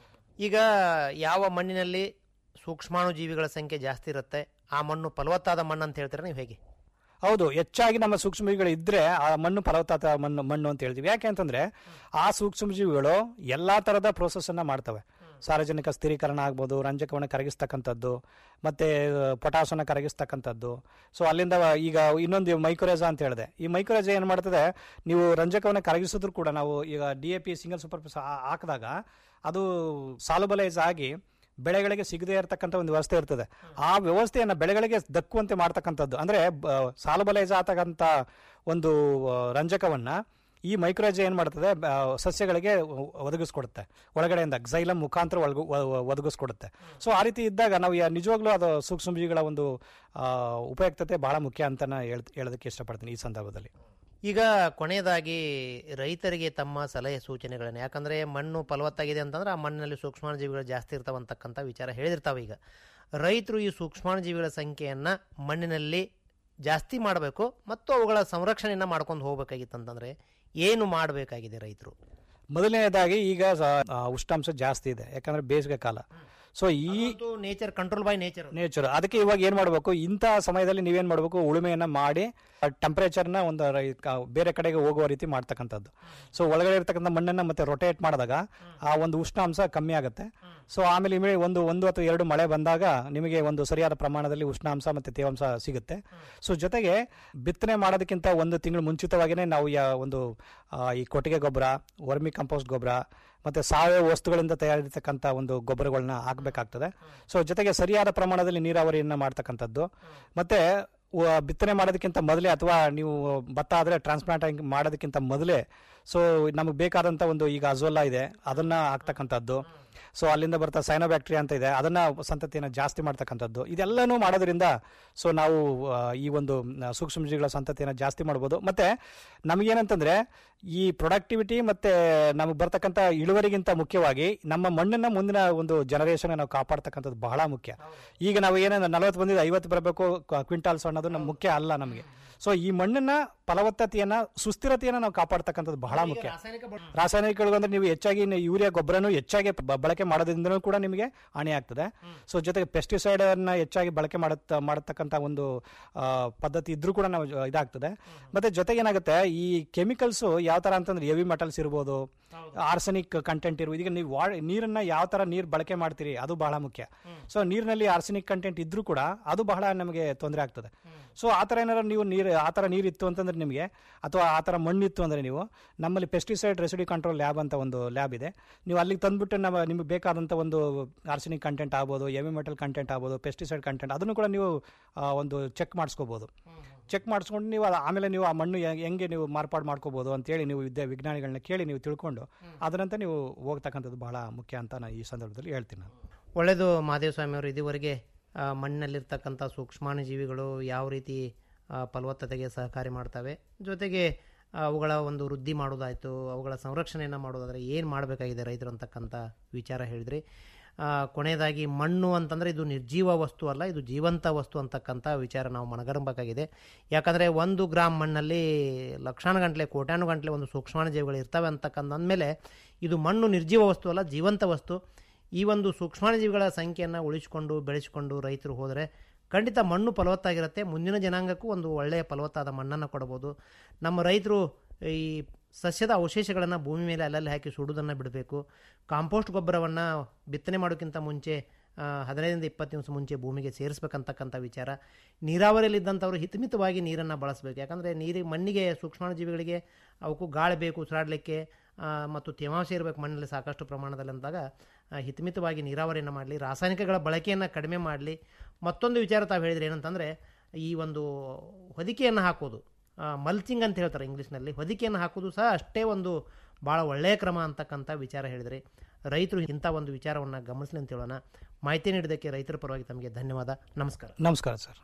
ಈಗ ಯಾವ ಮಣ್ಣಿನಲ್ಲಿ ಸೂಕ್ಷ್ಮಾಣು ಜೀವಿಗಳ ಸಂಖ್ಯೆ ಜಾಸ್ತಿ ಇರುತ್ತೆ ಆ ಮಣ್ಣು ಫಲವತ್ತಾದ ಮಣ್ಣು ಅಂತ ಹೇಳ್ತೀರಾ ನೀವು ಹೇಗೆ ಹೌದು ಹೆಚ್ಚಾಗಿ ನಮ್ಮ ಸೂಕ್ಷ್ಮಜೀವಿಗಳು ಇದ್ರೆ ಆ ಮಣ್ಣು ಫಲವತ್ತಾದ ಮಣ್ಣು ಮಣ್ಣು ಅಂತ ಹೇಳ್ತೀವಿ ಯಾಕೆ ಅಂತಂದ್ರೆ ಆ ಸೂಕ್ಷ್ಮಜೀವಿಗಳು ಎಲ್ಲಾ ತರದ ಪ್ರೋಸೆಸ್ ಅನ್ನ ಮಾಡ್ತವೆ ಸಾರ್ವಜನಿಕ ಸ್ಥಿರೀಕರಣ ಆಗ್ಬೋದು ರಂಜಕವನ್ನು ಕರಗಿಸ್ತಕ್ಕಂಥದ್ದು ಮತ್ತೆ ಪೊಟಾಸನ್ನ ಕರಗಿಸ್ತಕ್ಕಂಥದ್ದು ಸೊ ಅಲ್ಲಿಂದ ಈಗ ಇನ್ನೊಂದು ಮೈಕ್ರೋರೇಜಾ ಅಂತ ಹೇಳಿದೆ ಈ ಮೈಕ್ರೋರೇಜಾ ಏನ್ ಮಾಡ್ತದೆ ನೀವು ರಂಜಕವನ್ನು ಕರಗಿಸಿದ್ರು ಕೂಡ ನಾವು ಈಗ D A P single super ಹಾಕಿದಾಗ ಅದು ಸಾಲುಬಲೈಸ್ ಆಗಿ ಬೆಳೆಗಳಿಗೆ ಸಿಗದೇ ಇರತಕ್ಕಂಥ ಒಂದು ವ್ಯವಸ್ಥೆ ಇರ್ತದೆ ಆ ವ್ಯವಸ್ಥೆಯನ್ನ ಬೆಳೆಗಳಿಗೆ ದಕ್ಕುವಂತೆ ಮಾಡ್ತಕ್ಕಂಥದ್ದು ಅಂದ್ರೆ ಸಾಲುಬಲೈಸ್ ಆಗ್ತಕ್ಕಂಥ ಒಂದು ಆ, ರಂಜಕವನ್ನ ಈ ಮೈಕ್ರೋಜ ಏನ್ ಮಾಡ್ತದೆ ಬ- ಸಸ್ಯಗಳಿಗೆ ಒದಗಿಸ್ಕೊಡುತ್ತೆ ಒಳಗಡೆಯಿಂದ xylem ಮುಖಾಂತರ ಒಳಗು ಒ- ಒ- ಒದಗಿಸ್ಕೊಡುತ್ತೆ ಸೊ ಆ ರೀತಿ ಇದ್ದಾಗ ನಾವು ಯಾ- ನಿಜವಾಗ್ಲೂ ಅದು ಸೂಕ್ಷ್ಮಜೀವಿಗಳ ಒಂದು ಆ, ಉಪಯುಕ್ತತೆ ಬಹಳ ಮುಖ್ಯ ಅಂತ ನಾ ಹೇಳ್- ಹೇಳೋದಕ್ಕೆ ಇಷ್ಟಪಡ್ತೀನಿ ಈ ಸಂದರ್ಭದಲ್ಲಿ ಈಗ ಕೊನೆಯದಾಗಿ ರೈತರಿಗೆ ತಮ್ಮ ಸಲಹೆ ಸೂಚನೆಗಳನ್ನು ಯಾಕಂದ್ರೆ ಮಣ್ಣು ಫಲವತ್ತಾಗಿದೆ ಅಂತಂದ್ರೆ ಆ ಮಣ್ಣಿನಲ್ಲಿ ಸೂಕ್ಷ್ಮಾಣುಜೀವಿಗಳು ಜಾಸ್ತಿ ಇರ್ತಾವಂತಕ್ಕಂಥ ವಿಚಾರ ಹೇಳಿರ್ತಾವೆ ಈಗ ರೈತರು ಈ ಸೂಕ್ಷ್ಮಾಣುಜೀವಿಗಳ ಸಂಖ್ಯೆಯನ್ನ ಮಣ್ಣಿನಲ್ಲಿ ಜಾಸ್ತಿ ಮಾಡಬೇಕು ಮತ್ತು ಅವುಗಳ ಸಂರಕ್ಷಣೆಯನ್ನ ಮಾಡ್ಕೊಂಡು ಹೋಗ್ಬೇಕಾಗಿತ್ತು ಅಂತಂದ್ರೆ ಏನು ಮಾಡಬೇಕಾಗಿದೆ ರೈತರು ಮೊದಲನೇದಾಗಿ ಈಗ ಸ- ಆ, ಉಷ್ಣಾಂಶ ಜಾಸ್ತಿ ಇದೆ ಯಾಕಂದ್ರೆ ಬೇಸಿಗೆ ಕಾಲ ಸೊ ಈ nature control by nature nature ಅದಕ್ಕೆ ಇವಾಗ ಏನ್ ಮಾಡಬೇಕು ಇಂಥ ಸಮಯದಲ್ಲಿ ನೀವೇನ್ ಮಾಡಬೇಕು ಉಳುಮೆಯನ್ನ ಮಾಡಿ ಟೆಂಪರೇಚರ್ನ ಒಂದು ರೈ- ಕ- ಬೇರೆ ಕಡೆಗೆ ಹೋಗುವ ರೀತಿ ಮಾಡ್ತಕ್ಕಂಥದ್ದು ಸೊ ಒಳಗಡೆ ಇರ್ತಕ್ಕಂಥ ಮಣ್ಣನ್ನ ಮತ್ತೆ ರೊಟೇಟ್ ಮಾಡಿದಾಗ ಆ ಒಂದು ಉಷ್ಣಾಂಶ ಕಮ್ಮಿ ಆಗುತ್ತೆ ಸೊ ಆಮೇಲೆ ಇಮಿ ಒಂದು ಒಂದು ಅಥವಾ ಎರಡು ಮಳೆ ಬಂದಾಗ ನಿಮಗೆ ಒಂದು ಸರಿಯಾದ ಪ್ರಮಾಣದಲ್ಲಿ ಉಷ್ಣಾಂಶ ಮತ್ತೆ ತೇವಾಂಶ ಸಿಗುತ್ತೆ ಸೊ ಜೊತೆಗೆ ಬಿತ್ತನೆ ಮಾಡೋದಕ್ಕಿಂತ ಒಂದು ತಿಂಗಳು ಮುಂಚಿತವಾಗಿನೇ ನಾವು ಯಾ ಒಂದು ಆ, ಈ ಕೊಟ್ಟಿಗೆ ಗೊಬ್ಬರ ವರ್ಮಿ ಕಂಪೋಸ್ಟ್ ಗೊಬ್ಬರ ಮತ್ತೆ ಸಾವಯವ ವಸ್ತುಗಳಿಂದ ತಯಾರಿರ್ತಕ್ಕಂಥ ಒಂದು ಗೊಬ್ಬರಗಳನ್ನ ಹಾಕಬೇಕಾಗ್ತದೆ ಸೊ ಜೊತೆಗೆ ಸರಿಯಾದ ಪ್ರಮಾಣದಲ್ಲಿ ನೀರಾವರಿಯನ್ನ ಮಾಡ್ತಕ್ಕಂಥದ್ದು ಮತ್ತೆ ವ- ಬಿತ್ತನೆ ಮಾಡೋದಕ್ಕಿಂತ ಮೊದಲೇ ಅಥವಾ ನೀವು ಭತ್ತ ಆದರೆ ಟ್ರಾನ್ಸ್ಪ್ಲಾಂಟ್ ಮಾಡೋದಕ್ಕಿಂತ ಮೊದಲೇ ಸೊ ನಮಗೆ ಬೇಕಾದಂಥ ಒಂದು ಈಗ ಅಜೋಲಾ ಇದೆ ಅದನ್ನ ಹಾಕ್ತಕ್ಕಂಥದ್ದು ಸೊ ಅಲ್ಲಿಂದ ಬರ್ತಾ ಸೈನೋಬ್ಯಾಕ್ಟೀರಿಯಾ ಅಂತ ಇದೆ ಅದನ್ನ ಸಂತತಿಯನ್ನು ಜಾಸ್ತಿ ಮಾಡ್ತಕ್ಕಂಥದ್ದು ಇದೆಲ್ಲನೂ ಮಾಡೋದ್ರಿಂದ ಸೊ ನಾವು ಆ, ಈ ಒಂದು ಆ, ಸೂಕ್ಷ್ಮಜೀವಿಗಳ ಸಂತತಿಯನ್ನು ಜಾಸ್ತಿ ಮಾಡ್ಬೋದು ಮತ್ತೆ ನಮಗೇನಂತಂದ್ರೆ ಈ ಪ್ರೊಡಕ್ಟಿವಿಟಿ ಮತ್ತೆ ನಮಗೆ ಬರ್ತಕ್ಕಂಥ ಇಳುವರಿಗಿಂತ ಮುಖ್ಯವಾಗಿ ನಮ್ಮ ಮಣ್ಣನ್ನ ಮುಂದಿನ ಒಂದು ಜನರೇಷನ್ ನಾವು ಕಾಪಾಡ್ತಕ್ಕಂಥದ್ದು ಬಹಳ ಮುಖ್ಯ ಈಗ ನಾವು ಏನೇನು ನಲವತ್ತು ಬಂದಿದ್ದು ಐವತ್ತು ಬರಬೇಕು ಕ್ವಿಂಟಾಲ್ಸ್ ಅನ್ನೋದು ನಮ್ಗೆ ಮುಖ್ಯ ಅಲ್ಲ ನಮಗೆ ಸೊ ಈ ಮಣ್ಣನ್ನ ಫಲವತ್ತತೆಯನ್ನ ಸುಸ್ಥಿರತೆಯನ್ನ ನಾವು ಕಾಪಾಡ್ತಕ್ಕಂಥದ್ದು ಬಹಳ ಮುಖ್ಯ ರಾಸಾಯನಿಕಗಳು ಅಂದ್ರೆ ನೀವು ಹೆಚ್ಚಾಗಿ ನ- ಯೂರಿಯಾ ಗೊಬ್ಬರನು ಹೆಚ್ಚಾಗಿ ಬ- ಬಳಕೆ ಮಾಡೋದ್ರಿಂದನೂ ಕೂಡ ನಿಮಗೆ ಹಾನಿ ಆಗ್ತದೆ ಸೊ ಜೊತೆಗೆ ಪೆಸ್ಟಿಸೈಡ್ ಅನ್ನ ಹೆಚ್ಚಾಗಿ ಬಳಕೆ ಮಾಡತ್ತ ಮಾಡತಕ್ಕಂಥ ಒಂದು ಆ, ಪದ್ಧತಿ ಇದ್ರೂ ಕೂಡ ನಾವು ಜ- ಇದಾಗ್ತದೆ ಮತ್ತೆ ಜೊತೆಗೆ ಏನಾಗುತ್ತೆ ಈ ಕೆಮಿಕಲ್ಸ್ ಯಾವ ತರ ಅಂತಂದ್ರೆ ಹೆವಿ ಮೆಟಲ್ಸ್ ಇರ್ಬೋದು ಆರ್ಸನಿಕ್ ಕಂಟೆಂಟ್ ಇರ್ಬೋದು ಈಗ ನೀವು ವಾ- ನೀರನ್ನ ಯಾವ ತರ ನೀರು ಬಳಕೆ ಮಾಡ್ತೀರಿ ಅದು ಬಹಳ ಮುಖ್ಯ ಸೊ ನೀರಿನಲ್ಲಿ ಆರ್ಸನಿಕ್ ಕಂಟೆಂಟ್ ಇದ್ರೂ ಕೂಡ ಅದು ಬಹಳ ನಮಗೆ ತೊಂದರೆ ಆಗ್ತದೆ ಸೊ ಆ ಥರ ಏನಾದ್ರು ನೀವು ನೀರು ಆ ಥರ ನೀರಿತ್ತು ಅಂತಂದ್ರೆ ನಿಮಗೆ ಅಥವಾ ಆ ಥರ ಮಣ್ಣಿತ್ತು ಅಂದರೆ ನೀವು ನಮ್ಮಲ್ಲಿ ಪೆಸ್ಟಿಸೈಡ್ ರೆಸಿಡಿ ಕಂಟ್ರೋಲ್ ಲ್ಯಾಬ್ ಅಂತ ಒಂದು ಲ್ಯಾಬ್ ಇದೆ ನೀವು ಅಲ್ಲಿಗೆ ತಂದ್ಬಿಟ್ಟು ನಮ್ಮ ನಿಮಗೆ ಬೇಕಾದಂಥ ಒಂದು ಆರ್ಸನಿಕ್ ಕಂಟೆಂಟ್ ಆಗ್ಬೋದು ಎವಿ ಮೆಟಲ್ ಕಂಟೆಂಟ್ ಆಗ್ಬೋದು ಪೆಸ್ಟಿಸೈಡ್ ಕಂಟೆಂಟ್ ಅದನ್ನು ಕೂಡ ನೀವು ಆ, ಒಂದು ಚೆಕ್ ಮಾಡಿಸ್ಕೋಬೋದು ಚೆಕ್ ಮಾಡಿಸ್ಕೊಂಡು ನೀವು ಅದು ಆಮೇಲೆ ನೀವು ಆ ಮಣ್ಣು ಹೆಂಗ್- ಹೆಂಗೆ ನೀವು ಮಾರ್ಪಾಡು ಮಾಡ್ಕೋಬೋದು ಅಂತೇಳಿ ನೀವು ವಿದ್ಯಾ ವಿಜ್ಞಾನಿಗಳನ್ನ ಕೇಳಿ ನೀವು ತಿಳ್ಕೊಂಡು ಅದರಂತೆ ನೀವು ಹೋಗ್ತಕ್ಕಂಥದ್ದು ಬಹಳ ಮುಖ್ಯ ಅಂತ ನಾನು ಈ ಸಂದರ್ಭದಲ್ಲಿ ಹೇಳ್ತೀನಿ ನಾನು ಒಳ್ಳೆಯದು ಮಹಾದೇವ ಸ್ವಾಮಿ ಅವರು ಇದುವರೆಗೆ ಆ, ಮಣ್ಣಿನಲ್ಲಿರ್ತಕ್ಕಂಥ ಸೂಕ್ಷ್ಮಾಣು ಜೀವಿಗಳು ಯಾವ ರೀತಿ ಆ, ಫಲವತ್ತತೆಗೆ ಸಹಕಾರಿ ಮಾಡ್ತವೆ ಜೊತೆಗೆ ಆ, ಅವುಗಳ ಒಂದು ವೃದ್ಧಿ ಮಾಡೋದಾಯಿತು ಅವುಗಳ ಸಂರಕ್ಷಣೆಯನ್ನು ಮಾಡೋದಾದರೆ ಏನು ಮಾಡಬೇಕಾಗಿದೆ ರೈತರು ಅಂತಕ್ಕಂಥ ವಿಚಾರ ಹೇಳಿದ್ರಿ ಆ, ಕೊನೆಯದಾಗಿ ಮಣ್ಣು ಅಂತಂದರೆ ಇದು ನಿರ್ಜೀವ ವಸ್ತು ಅಲ್ಲ ಇದು ಜೀವಂತ ವಸ್ತು ಅಂತಕ್ಕಂಥ ವಿಚಾರ ನಾವು ಮನಗರಬೇಕಾಗಿದೆ ಯಾಕಂದರೆ ಒಂದು ಗ್ರಾಮ್ ಮಣ್ಣಲ್ಲಿ ಲಕ್ಷಾನುಗಂಟ್ಲೆ ಕೋಟ್ಯಾನುಗಂಟ್ಲೆ ಒಂದು ಸೂಕ್ಷ್ಮಾಣು ಜೀವಿಗಳು ಇರ್ತವೆ ಅಂತಕ್ಕಂಥ ಅಂದಮೇಲೆ ಇದು ಮಣ್ಣು ನಿರ್ಜೀವ ವಸ್ತು ಅಲ್ಲ ಜೀವಂತ ವಸ್ತು ಈ ಒಂದು ಸೂಕ್ಷ್ಮಾಣುಜೀವಿಗಳ ಸಂಖ್ಯೆಯನ್ನು ಉಳಿಸಿಕೊಂಡು ಬೆಳೆಸಿಕೊಂಡು ರೈತರು ಹೋದರೆ ಖಂಡಿತ ಮಣ್ಣು ಫಲವತ್ತಾಗಿರುತ್ತೆ ಮುಂದಿನ ಜನಾಂಗಕ್ಕೂ ಒಂದು ಒಳ್ಳೆಯ ಫಲವತ್ತಾದ ಮಣ್ಣನ್ನು ಕೊಡಬಹುದು ನಮ್ಮ ರೈತರು ಈ ಸಸ್ಯದ ಅವಶೇಷಗಳನ್ನು ಭೂಮಿ ಮೇಲೆ ಅಲ್ಲಲ್ಲಿ ಹಾಕಿ ಸುಡುವುದನ್ನು ಬಿಡಬೇಕು ಕಾಂಪೋಸ್ಟ್ ಗೊಬ್ಬರವನ್ನು ಬಿತ್ತನೆ ಮಾಡೋಕ್ಕಿಂತ ಮುಂಚೆ ಆ, ಹದಿನೈದರಿಂದ ಇಪ್ಪತ್ತು ನಿಮಿಷ ಮುಂಚೆ ಭೂಮಿಗೆ ಸೇರಿಸ್ಬೇಕಂತಕ್ಕಂಥ ವಿಚಾರ ನೀರಾವರಿಯಲ್ಲಿದ್ದಂಥವ್ರು ಹಿತಮಿತವಾಗಿ ನೀರನ್ನು ಬಳಸಬೇಕು ಯಾಕಂದರೆ ನೀರಿಗೆ ಮಣ್ಣಿಗೆ ಸೂಕ್ಷ್ಮಾಣುಜೀವಿಗಳಿಗೆ ಅವಕ್ಕೂ ಗಾಳಿ ಬೇಕು ಉಸಿರಾಡಲಿಕ್ಕೆ ಆ, ಮತ್ತು ತೇವಾಂಶ ಇರಬೇಕು ಮಣ್ಣಲ್ಲಿ ಸಾಕಷ್ಟು ಪ್ರಮಾಣದಲ್ಲಿ ಅಂದಾಗ ಆ, ಹಿತಮಿತವಾಗಿ ನೀರಾವರಿಯನ್ನು ಮಾಡಲಿ ರಾಸಾಯನಿಕಗಳ ಬಳಕೆಯನ್ನು ಕಡಿಮೆ ಮಾಡಲಿ ಮತ್ತೊಂದು ವಿಚಾರ ತಾವು ಹೇಳಿದ್ರೆ ಏನಂತಂದರೆ ಈ ಒಂದು ಹೊದಿಕೆಯನ್ನು ಹಾಕೋದು ಮಲ್ಚಿಂಗ್ ಅಂತ ಹೇಳ್ತಾರೆ ಇಂಗ್ಲೀಷ್ನಲ್ಲಿ ಹೊದಿಕೆಯನ್ನು ಹಾಕೋದು ಸಹ ಅಷ್ಟೇ ಒಂದು ಭಾಳ ಒಳ್ಳೆಯ ಕ್ರಮ ಅಂತಕ್ಕಂಥ ವಿಚಾರ ಹೇಳಿದ್ರಿ ರೈತರು ಇಂಥ ಒಂದು ವಿಚಾರವನ್ನು ಗಮನಿಸಲಿ ಅಂತ ಹೇಳೋಣ ಮಾಹಿತಿ ನೀಡಿದ್ದಕ್ಕೆ ರೈತರ ಪರವಾಗಿ ತಮಗೆ ಧನ್ಯವಾದ ನಮಸ್ಕಾರ ನಮಸ್ಕಾರ ಸರ್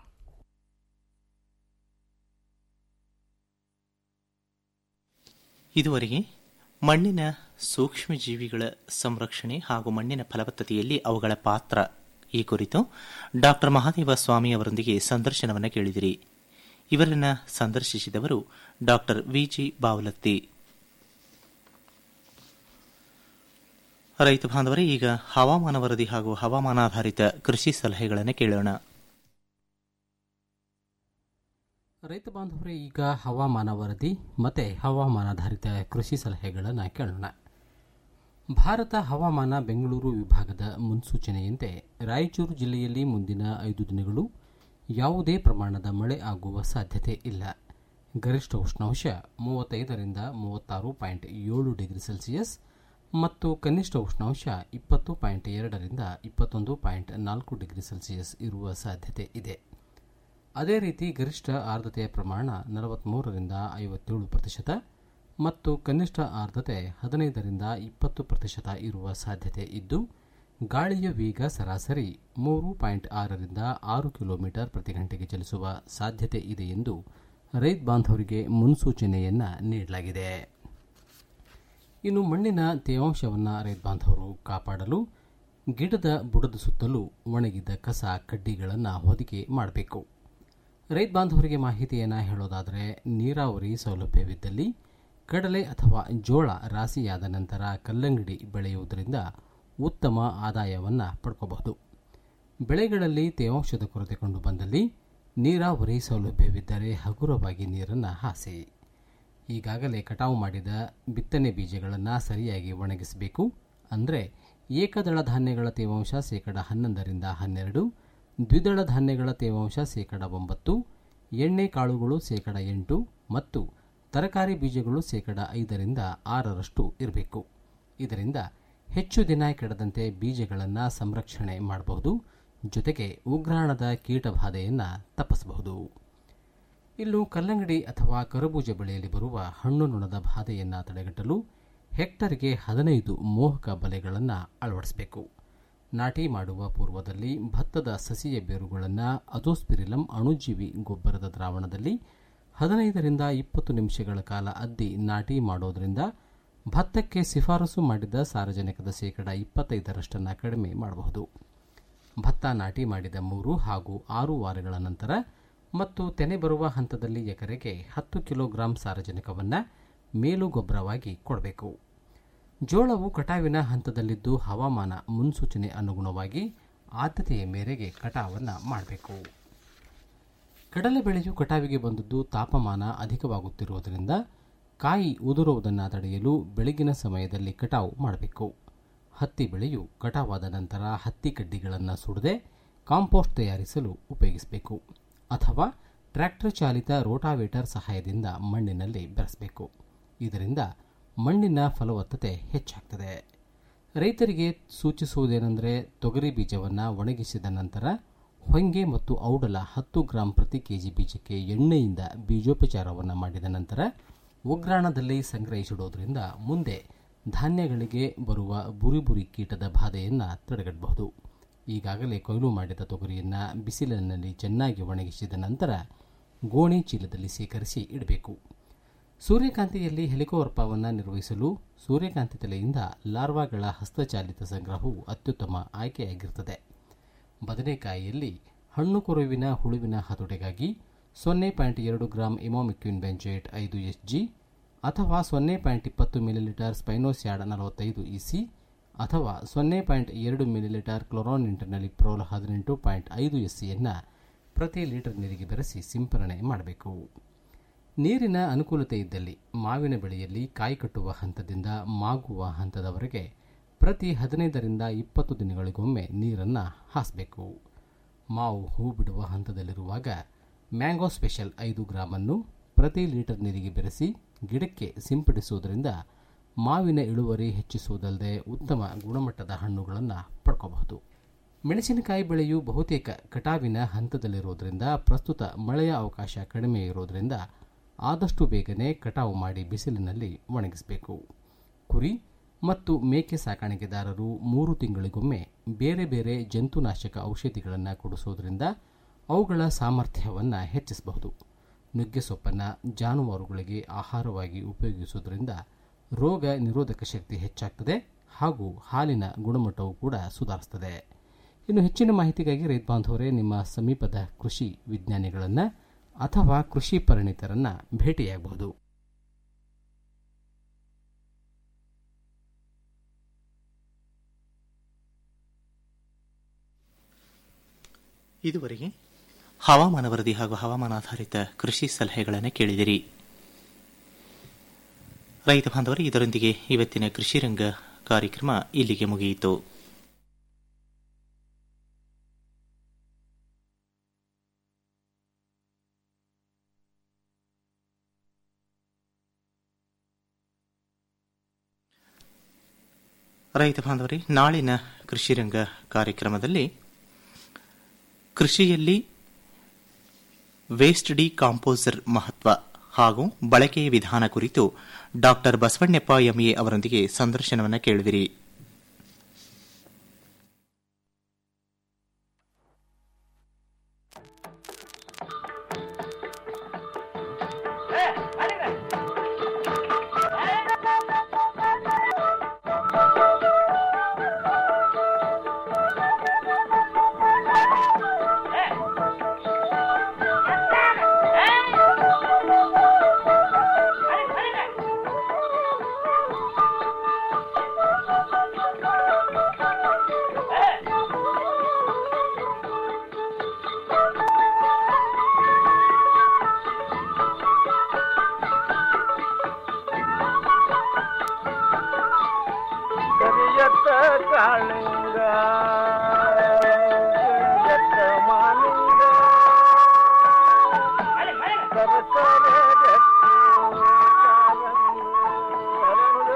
ಇದುವರೆಗೆ ಮಣ್ಣಿನ ಸೂಕ್ಷ್ಮ ಜೀವಿಗಳ ಸಂರಕ್ಷಣೆ ಹಾಗೂ ಮಣ್ಣಿನ ಫಲವತ್ತತೆಯಲ್ಲಿ ಅವುಗಳ ಪಾತ್ರ ಈ ಕುರಿತು ಡಾಕ್ಟರ್ ಮಹಾದೇವ ಸ್ವಾಮಿ ಅವರೊಂದಿಗೆ ಸಂದರ್ಶನವನ್ನು ಕೇಳಿದಿರಿ ಇವರನ್ನ ಸಂದರ್ಶಿಸಿದವರು ಡಾಕ್ಟರ್ ವಿಜಿ ಬಾವಲತ್ತಿ ರೈತ ಬಾಂಧವರೇ ಈಗ ಹವಾಮಾನ ವರದಿ ಹಾಗೂ ಹವಾಮಾನಾಧಾರಿತ ಕೃಷಿ ಸಲಹೆಗಳನ್ನು ಕೇಳೋಣ ರೈತ ಬಾಂಧವರೇ ಈಗ ಹವಾಮಾನ ವರದಿ ಮತ್ತು ಹವಾಮಾನಾಧಾರಿತ ಕೃಷಿ ಸಲಹೆಗಳನ್ನು ಕೇಳೋಣ ಭಾರತ ಹವಾಮಾನ ಬೆಂಗಳೂರು ವಿಭಾಗದ ಮುನ್ಸೂಚನೆಯಂತೆ ರಾಯಚೂರು ಜಿಲ್ಲೆಯಲ್ಲಿ ಮುಂದಿನ ಐದು ದಿನಗಳು ಯಾವುದೇ ಪ್ರಮಾಣದ ಮಳೆ ಆಗುವ ಸಾಧ್ಯತೆ ಇಲ್ಲ ಗರಿಷ್ಠ ಉಷ್ಣಾಂಶ ಮೂವತ್ತೈದರಿಂದ ಮೂವತ್ತಾರು ಪಾಯಿಂಟ್ ಏಳು ಡಿಗ್ರಿ ಸೆಲ್ಸಿಯಸ್ ಮತ್ತು ಕನಿಷ್ಠ ಉಷ್ಣಾಂಶ ಇಪ್ಪತ್ತು ಪಾಯಿಂಟ್ ಎರಡರಿಂದ ಇಪ್ಪತ್ತೊಂದು ಪಾಯಿಂಟ್ ನಾಲ್ಕು ಡಿಗ್ರಿ ಸೆಲ್ಸಿಯಸ್ ಇರುವ ಸಾಧ್ಯತೆ ಇದೆ ಅದೇ ರೀತಿ ಗರಿಷ್ಠ ಆರ್ದ್ರತೆಯ ಪ್ರಮಾಣ ನಲವತ್ಮೂರರಿಂದ ಐವತ್ತೇಳು ಪ್ರತಿಶತ ಮತ್ತು ಕನಿಷ್ಠ ಆರ್ದ್ರತೆ ಹದಿನೈದರಿಂದ ಇಪ್ಪತ್ತು ಪ್ರತಿಶತ ಇರುವ ಸಾಧ್ಯತೆ ಇದ್ದು ಗಾಳಿಯ ವೇಗ ಸರಾಸರಿ ಮೂರು ಪಾಯಿಂಟ್ ಆರರಿಂದ ಆರು ಕಿಲೋಮೀಟರ್ ಪ್ರತಿ ಗಂಟೆಗೆ ಚಲಿಸುವ ಸಾಧ್ಯತೆ ಇದೆ ಎಂದು ರೈತ ಬಾಂಧವರಿಗೆ ಮುನ್ಸೂಚನೆಯನ್ನ ನೀಡಲಾಗಿದೆ ಇನ್ನು ಮಣ್ಣಿನ ತೇವಾಂಶವನ್ನು ರೈತ ಬಾಂಧವರು ಕಾಪಾಡಲು ಗಿಡದ ಬುಡದ ಸುತ್ತಲೂ ಒಣಗಿದ ಕಸ ಕಡ್ಡಿಗಳನ್ನು ಹೊದಿಕೆ ಮಾಡಬೇಕು ರೈತ ಬಾಂಧವರಿಗೆ ಮಾಹಿತಿಯನ್ನು ಹೇಳೋದಾದರೆ ನೀರಾವರಿ ಸೌಲಭ್ಯವಿದ್ದಲ್ಲಿ ಕಡಲೆ ಅಥವಾ ಜೋಳ ರಾಸಿಯಾದ ನಂತರ ಕಲ್ಲಂಗಡಿ ಬೆಳೆಯುವುದರಿಂದ ಉತ್ತಮ ಆದಾಯವನ್ನು ಪಡ್ಕೋಬಹುದು ಬೆಳೆಗಳಲ್ಲಿ ತೇವಾಂಶದ ಕೊರತೆ ಕಂಡು ಬಂದಲ್ಲಿ ನೀರಾವರಿ ಸೌಲಭ್ಯವಿದ್ದರೆ ಹಗುರವಾಗಿ ನೀರನ್ನು ಹಾಸಿ ಈಗಾಗಲೇ ಕಟಾವು ಮಾಡಿದ ಬಿತ್ತನೆ ಬೀಜಗಳನ್ನು ಸರಿಯಾಗಿ ಒಣಗಿಸಬೇಕು ಅಂದರೆ ಏಕದಳ ಧಾನ್ಯಗಳ ತೇವಾಂಶ ಶೇಕಡ ಹನ್ನೊಂದರಿಂದ ಹನ್ನೆರಡು ದ್ವಿದಳ ಧಾನ್ಯಗಳ ತೇವಾಂಶ ಶೇಕಡ ಒಂಬತ್ತು ಎಣ್ಣೆ ಕಾಳುಗಳು ಶೇಕಡ ಎಂಟು ಮತ್ತು ತರಕಾರಿ ಬೀಜಗಳು ಶೇಕಡ ಐದರಿಂದ ಆರರಷ್ಟು ಇರಬೇಕು ಇದರಿಂದ ಹೆಚ್ಚು ದಿನ ಕೆಡದಂತೆ ಬೀಜಗಳನ್ನು ಸಂರಕ್ಷಣೆ ಮಾಡಬಹುದು ಜೊತೆಗೆ ಉಗ್ರಾಣದ ಕೀಟಬಾಧೆಯನ್ನು ತಪ್ಪಿಸಬಹುದು ಇನ್ನು ಕಲ್ಲಂಗಡಿ ಅಥವಾ ಕರಬೂಜ ಬೆಳೆಯಲ್ಲಿ ಬರುವ ಹಣ್ಣು ನೊಣದ ಬಾಧೆಯನ್ನು ತಡೆಗಟ್ಟಲು ಹೆಕ್ಟರ್ಗೆ ಹದಿನೈದು ಮೋಹಕ ಬಲೆಗಳನ್ನು ಅಳವಡಿಸಬೇಕು ನಾಟಿ ಮಾಡುವ ಪೂರ್ವದಲ್ಲಿ ಭತ್ತದ ಸಸಿಯ ಬೇರುಗಳನ್ನು ಅಜೋಸ್ಪಿರಿಲಂ ಅಣುಜೀವಿ ಗೊಬ್ಬರದ ದ್ರಾವಣದಲ್ಲಿ ಹದಿನೈದರಿಂದ ಇಪ್ಪತ್ತು ನಿಮಿಷಗಳ ಕಾಲ ಅದ್ದಿ ನಾಟಿ ಮಾಡೋದರಿಂದ ಭತ್ತಕ್ಕೆ ಶಿಫಾರಸು ಮಾಡಿದ ಸಾರಜನಕದ ಶೇಕಡ ಇಪ್ಪತ್ತೈದರಷ್ಟನ್ನು ಕಡಿಮೆ ಮಾಡಬಹುದು ಭತ್ತ ನಾಟಿ ಮಾಡಿದ ಮೂರು ಹಾಗೂ ಆರು ವಾರಗಳ ನಂತರ ಮತ್ತು ತೆನೆ ಬರುವ ಹಂತದಲ್ಲಿ ಎಕರೆಗೆ ಹತ್ತು ಕಿಲೋಗ್ರಾಂ ಸಾರಜನಕವನ್ನು ಮೇಲು ಗೊಬ್ಬರವಾಗಿ ಕೊಡಬೇಕು ಜೋಳವು ಕಟಾವಿನ ಹಂತದಲ್ಲಿದ್ದು ಹವಾಮಾನ ಮುನ್ಸೂಚನೆ ಅನುಗುಣವಾಗಿ ಆದ್ಯತೆಯ ಮೇರೆಗೆ ಕಟಾವನ್ನು ಮಾಡಬೇಕು ಕಡಲೆ ಬೆಳೆಯು ಕಟಾವಿಗೆ ಬಂದದ್ದು ತಾಪಮಾನ ಅಧಿಕವಾಗುತ್ತಿರುವುದರಿಂದ ಕಾಯಿ ಉದುರುವುದನ್ನು ತಡೆಯಲು ಬೆಳಗಿನ ಸಮಯದಲ್ಲಿ ಕಟಾವು ಮಾಡಬೇಕು ಹತ್ತಿ ಬೆಳೆಯು ಕಟಾವಾದ ನಂತರ ಹತ್ತಿ ಕಡ್ಡಿಗಳನ್ನು ಸುಡದೆ ಕಾಂಪೋಸ್ಟ್ ತಯಾರಿಸಲು ಉಪಯೋಗಿಸಬೇಕು ಅಥವಾ ಟ್ರ್ಯಾಕ್ಟರ್ ಚಾಲಿತ ರೋಟಾವೇಟರ್ ಸಹಾಯದಿಂದ ಮಣ್ಣಿನಲ್ಲಿ ಬೆರೆಸಬೇಕು ಇದರಿಂದ ಮಣ್ಣಿನ ಫಲವತ್ತತೆ ಹೆಚ್ಚಾಗ್ತದೆ ರೈತರಿಗೆ ಸೂಚಿಸುವುದೇನೆಂದರೆ ತೊಗರಿ ಬೀಜವನ್ನು ಒಣಗಿಸಿದ ನಂತರ ಹೊಂಗೆ ಮತ್ತು ಔಡಲ ಹತ್ತು ಗ್ರಾಂ ಪ್ರತಿ ಕೆಜಿ ಬೀಜಕ್ಕೆ ಎಣ್ಣೆಯಿಂದ ಬೀಜೋಪಚಾರವನ್ನು ಮಾಡಿದ ನಂತರ ಉಗ್ರಾಣದಲ್ಲಿ ಸಂಗ್ರಹಿಸಿಡೋದ್ರಿಂದ ಮುಂದೆ ಧಾನ್ಯಗಳಿಗೆ ಬರುವ ಬುರಿ ಬುರಿ ಕೀಟದ ಬಾಧೆಯನ್ನು ತಡೆಗಟ್ಟಬಹುದು ಈಗಾಗಲೇ ಕೊಯ್ಲು ಮಾಡಿದ ತೊಗರಿಯನ್ನು ಬಿಸಿಲಿನಲ್ಲಿ ಚೆನ್ನಾಗಿ ಒಣಗಿಸಿದ ನಂತರ ಗೋಣಿ ಚೀಲದಲ್ಲಿ ಸೇಕರಿಸಿ ಇಡಬೇಕು ಸೂರ್ಯಕಾಂತಿಯಲ್ಲಿ ಹೆಲಿಕೋವರ್ಪವನ್ನು ನಿರ್ವಹಿಸಲು ಸೂರ್ಯಕಾಂತಿ ತಲೆಯಿಂದ ಲಾರ್ವಾಗಳ ಹಸ್ತಚಾಲಿತ ಸಂಗ್ರಹವು ಅತ್ಯುತ್ತಮ ಆಯ್ಕೆಯಾಗಿರುತ್ತದೆ ಬದನೆಕಾಯಿಯಲ್ಲಿ ಹಣ್ಣು ಕೊರುವಿನ ಹುಳುವಿನ ಹತೋಟಿಗಾಗಿ ಸೊನ್ನೆ ಪಾಯಿಂಟ್ ಎರಡು ಗ್ರಾಂ ಇಮೋಮಿಕ್ವಿನ್ ಬೆಂಜೇಟ್ ಐದು ಎಸ್ ಜಿ ಅಥವಾ ಸೊನ್ನೆ ಪಾಯಿಂಟ್ ಇಪ್ಪತ್ತು ಮಿಲಿಲೀಟರ್ ಸ್ಪೈನೋಸ್ಯಾಡ್ ನಲವತ್ತೈದು ಇಸಿ ಅಥವಾ ಸೊನ್ನೆ ಪಾಯಿಂಟ್ ಎರಡು ಮಿಲಿಲೀಟರ್ ಕ್ಲೊರಾನ್ ಇಂಟರ್ನಲಿಪ್ರೋಲ್ ಹದಿನೆಂಟು ಪಾಯಿಂಟ್ ಐದು ಎಸ್ ಸಿಯನ್ನು ಪ್ರತಿ ಲೀಟರ್ ನೀರಿಗೆ ಬೆರೆಸಿ ಸಿಂಪರಣೆ ಮಾಡಬೇಕು ನೀರಿನ ಅನುಕೂಲತೆ ಇದ್ದಲ್ಲಿ ಮಾವಿನ ಬೆಳೆಯಲ್ಲಿ ಕಾಯಿ ಕಟ್ಟುವ ಹಂತದಿಂದ ಮಾಗುವ ಹಂತದವರೆಗೆ ಪ್ರತಿ ಹದಿನೈದರಿಂದ ಇಪ್ಪತ್ತು ದಿನಗಳಿಗೊಮ್ಮೆ ನೀರನ್ನು ಹಾಸಬೇಕು ಮಾವು ಹೂ ಬಿಡುವ ಹಂತದಲ್ಲಿರುವಾಗ ಮ್ಯಾಂಗೋ ಸ್ಪೆಷಲ್ ಐದು ಗ್ರಾಮನ್ನು ಪ್ರತಿ ಲೀಟರ್ ನೀರಿಗೆ ಬೆರೆಸಿ ಗಿಡಕ್ಕೆ ಸಿಂಪಡಿಸುವುದರಿಂದ ಮಾವಿನ ಇಳುವರಿ ಹೆಚ್ಚಿಸುವುದಲ್ಲದೆ ಉತ್ತಮ ಗುಣಮಟ್ಟದ ಹಣ್ಣುಗಳನ್ನು ಪಡ್ಕೋಬಹುದು ಮೆಣಸಿನಕಾಯಿ ಬೆಳೆಯು ಬಹುತೇಕ ಕಟಾವಿನ ಹಂತದಲ್ಲಿರುವುದರಿಂದ ಪ್ರಸ್ತುತ ಮಳೆಯ ಅವಕಾಶ ಕಡಿಮೆ ಇರುವುದರಿಂದ ಆದಷ್ಟು ಬೇಗನೆ ಕಟಾವು ಮಾಡಿ ಬಿಸಿಲಿನಲ್ಲಿ ಒಣಗಿಸಬೇಕು ಕುರಿ ಮತ್ತು ಮೇಕೆ ಸಾಕಾಣಿಕೆದಾರರು ಮೂರು ತಿಂಗಳಿಗೊಮ್ಮೆ ಬೇರೆ ಬೇರೆ ಜಂತುನಾಶಕ ಔಷಧಿಗಳನ್ನು ಕೊಡಿಸೋದ್ರಿಂದ ಅವುಗಳ ಸಾಮರ್ಥ್ಯವನ್ನು ಹೆಚ್ಚಿಸಬಹುದು ನುಗ್ಗೆ ಸೊಪ್ಪನ್ನು ಜಾನುವಾರುಗಳಿಗೆ ಆಹಾರವಾಗಿ ಉಪಯೋಗಿಸುವುದರಿಂದ ರೋಗ ನಿರೋಧಕ ಶಕ್ತಿ ಹೆಚ್ಚಾಗ್ತದೆ ಹಾಗೂ ಹಾಲಿನ ಗುಣಮಟ್ಟವೂ ಕೂಡ ಸುಧಾರಿಸ್ತದೆ ಇನ್ನು ಹೆಚ್ಚಿನ ಮಾಹಿತಿಗಾಗಿ ರೈತ ಬಾಂಧವರೇ ನಿಮ್ಮ ಸಮೀಪದ ಕೃಷಿ ವಿಜ್ಞಾನಿಗಳನ್ನು ಅಥವಾ ಕೃಷಿ ಪರಿಣಿತರನ್ನು ಭೇಟಿಯಾಗಬಹುದು ಇದುವರೆಗೆ ಹವಾಮಾನ ವರದಿ ಹಾಗೂ ಹವಾಮಾನಾಧಾರಿತ ಕೃಷಿ ಸಲಹೆಗಳನ್ನು ಕೇಳಿದಿರಿ ರೈತ ಬಾಂಧವರೇ ಇದರೊಂದಿಗೆ ಇವತ್ತಿನ ಕೃಷಿ ರಂಗ ಕಾರ್ಯಕ್ರಮ ಇಲ್ಲಿಗೆ ಮುಗಿಯಿತು ರೈತ ಬಾಂಧವರೇ ನಾಳಿನ ಕೃಷಿ ರಂಗ ಕಾರ್ಯಕ್ರಮದಲ್ಲಿ ಕೃಷಿಯಲ್ಲಿ ವೇಸ್ಟ್ ಡಿ ಕಾಂಪೋಸರ್ ಮಹತ್ವ ಹಾಗೂ ಬಳಕೆಯ ವಿಧಾನ ಕುರಿತು ಡಾಕ್ಟರ್ ಬಸವಣ್ಣಪ್ಪ ಎಂಎ ಅವರೊಂದಿಗೆ ಸಂದರ್ಶನವನ್ನು ಕೇಳುವಿರಿ ಕರಿಯತ್ತ ಕಾಳಿಂಗ ಕರಿಯತ್ತ ಮಾಲಿಂಗ ಸರಸರ ಗಟ್ಟಿ ಕಾರಂಗ ಹರಳು.